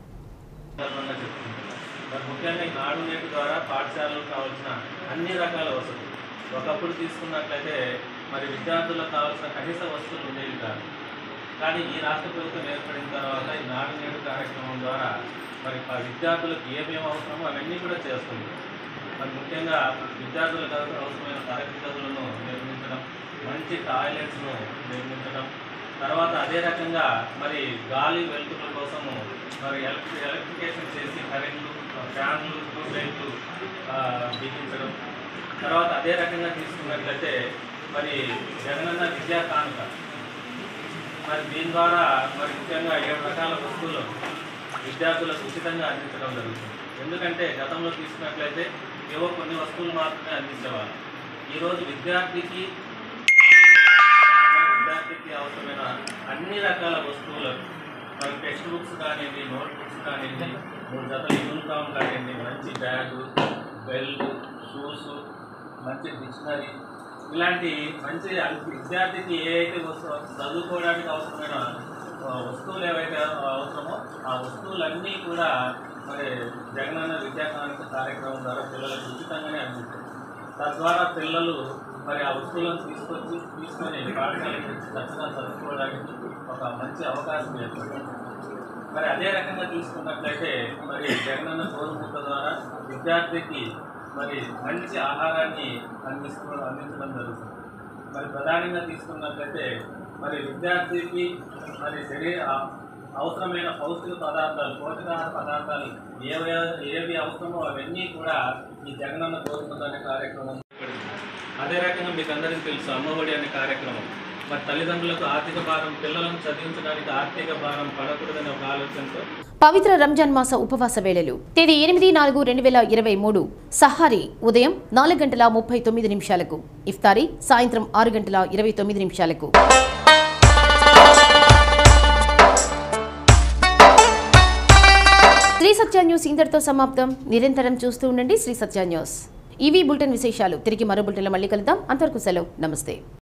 మరి ముఖ్యంగా ఈ నాడు నేటి ద్వారా పాఠశాలలకు కావాల్సిన అన్ని రకాల వసతులు ఒకప్పుడు తీసుకున్నట్లయితే మరి విద్యార్థులకు కావాల్సిన కనీస వసతులు ఉండేవి కాదు కానీ ఈ రాష్ట్ర ప్రభుత్వం ఏర్పడిన తర్వాత ఈ నాడు నేడు కార్యక్రమం ద్వారా మరి ఆ విద్యార్థులకు ఏమేమి అవసరమో అవన్నీ కూడా చేస్తుంది మరి ముఖ్యంగా విద్యార్థులకు అవసరమైన తరగతి గదులను నిర్మించడం మంచి టాయిలెట్స్ను నిర్మించడం తర్వాత అదే రకంగా మరి గాలి వెలుతురుల కోసము మరి ఎలక్ట్రి ఎలక్ట్రికేషన్ చేసి కరెంట్లు ఫ్యాన్లు ట్యూబ్లైట్లు బిగించడం తర్వాత అదే రకంగా తీసుకున్నట్లయితే మరి జగనన్న విద్యా కానుక మరి దీని ద్వారా మరి ముఖ్యంగా ఏడు రకాల వస్తువులు విద్యార్థులకు ఉచితంగా అందించడం జరుగుతుంది ఎందుకంటే గతంలో తీసుకున్నట్లయితే ఏవో కొన్ని వస్తువులు మాత్రమే అందించేవారు ఈరోజు విద్యార్థికి విద్యార్థికి అవసరమైన అన్ని రకాల వస్తువులు మరి టెక్స్ట్ బుక్స్ కానివ్వండి నోట్ బుక్స్ కానివ్వండి మూడు జతల యూనిఫామ్ కానివ్వండి మంచి బ్యాగు బెల్ట్ షూస్ మంచి డిక్షనరీ ఇలాంటి మంచి విద్యార్థికి ఏ అయితే వస్తు- చదువుకోవడానికి అవసరమైన ఆ, వస్తువులు ఏవైతే అవసరమో ఆ వస్తువులన్నీ కూడా మరి జగనన్న విద్యా కానుక కార్యక్రమం ద్వారా పిల్లలకు ఉచితంగానే అందిస్తారు తద్వారా పిల్లలు మరి ఆ వస్తువులను తీసుకొచ్చి తీసుకొని పాఠశాలకు వచ్చి చక్కగా చదువుకోవడానికి ఒక మంచి అవకాశం ఏర్పడింది మరి అదే రకంగా తీసుకున్నట్లయితే మరి జగనన్న గోరుముద్ద ద్వారా విద్యార్థికి మరి మంచి ఆహారాన్ని అందిస్తూ అందించడం జరుగుతుంది మరి ప్రధానంగా తీసుకున్నట్లయితే మరి విద్యార్థికి మరి శరీర అవసరమైన పౌష్టిక పదార్థాలు పోషకాహార పదార్థాలు ఏవి ఏవి అవసరమో అవన్నీ కూడా ఈ జగనన్న గోరుముద్ద అనే కార్యక్రమం అదే రకంగా మీకు అందరికీ తెలుసు అమ్మఒడి అనే కార్యక్రమం మరి తల్లిదండ్రులకు ఆర్థిక భారం పిల్లలను చదివించడానికి ఆర్థిక భారం పడకూడదనే ఒక ఆలోచనతో పవిత్ర రంజాన్ మాస ఉపవాస వేళలు తేదీ ఎనిమిది నాలుగు రెండు వేల ఇరవై మూడు సహారీ ఉదయం నాలుగు గంటల ముప్పై తొమ్మిది నిమిషాలకు ఇఫ్తారీ సాయంత్రం ఆరు గంటల ఇరవై తొమ్మిది నిమిషాలకు శ్రీ సత్య న్యూస్ ఇంతటితో సమాప్తం నిరంతరం చూస్తూ ఉండండి శ్రీ సత్య న్యూస్ ఇవి బులెటిన్ విశేషాలు తిరిగి మరో బులెటిన్లో మళ్ళీ కలుద్దాం అంతవరకు సెలవు నమస్తే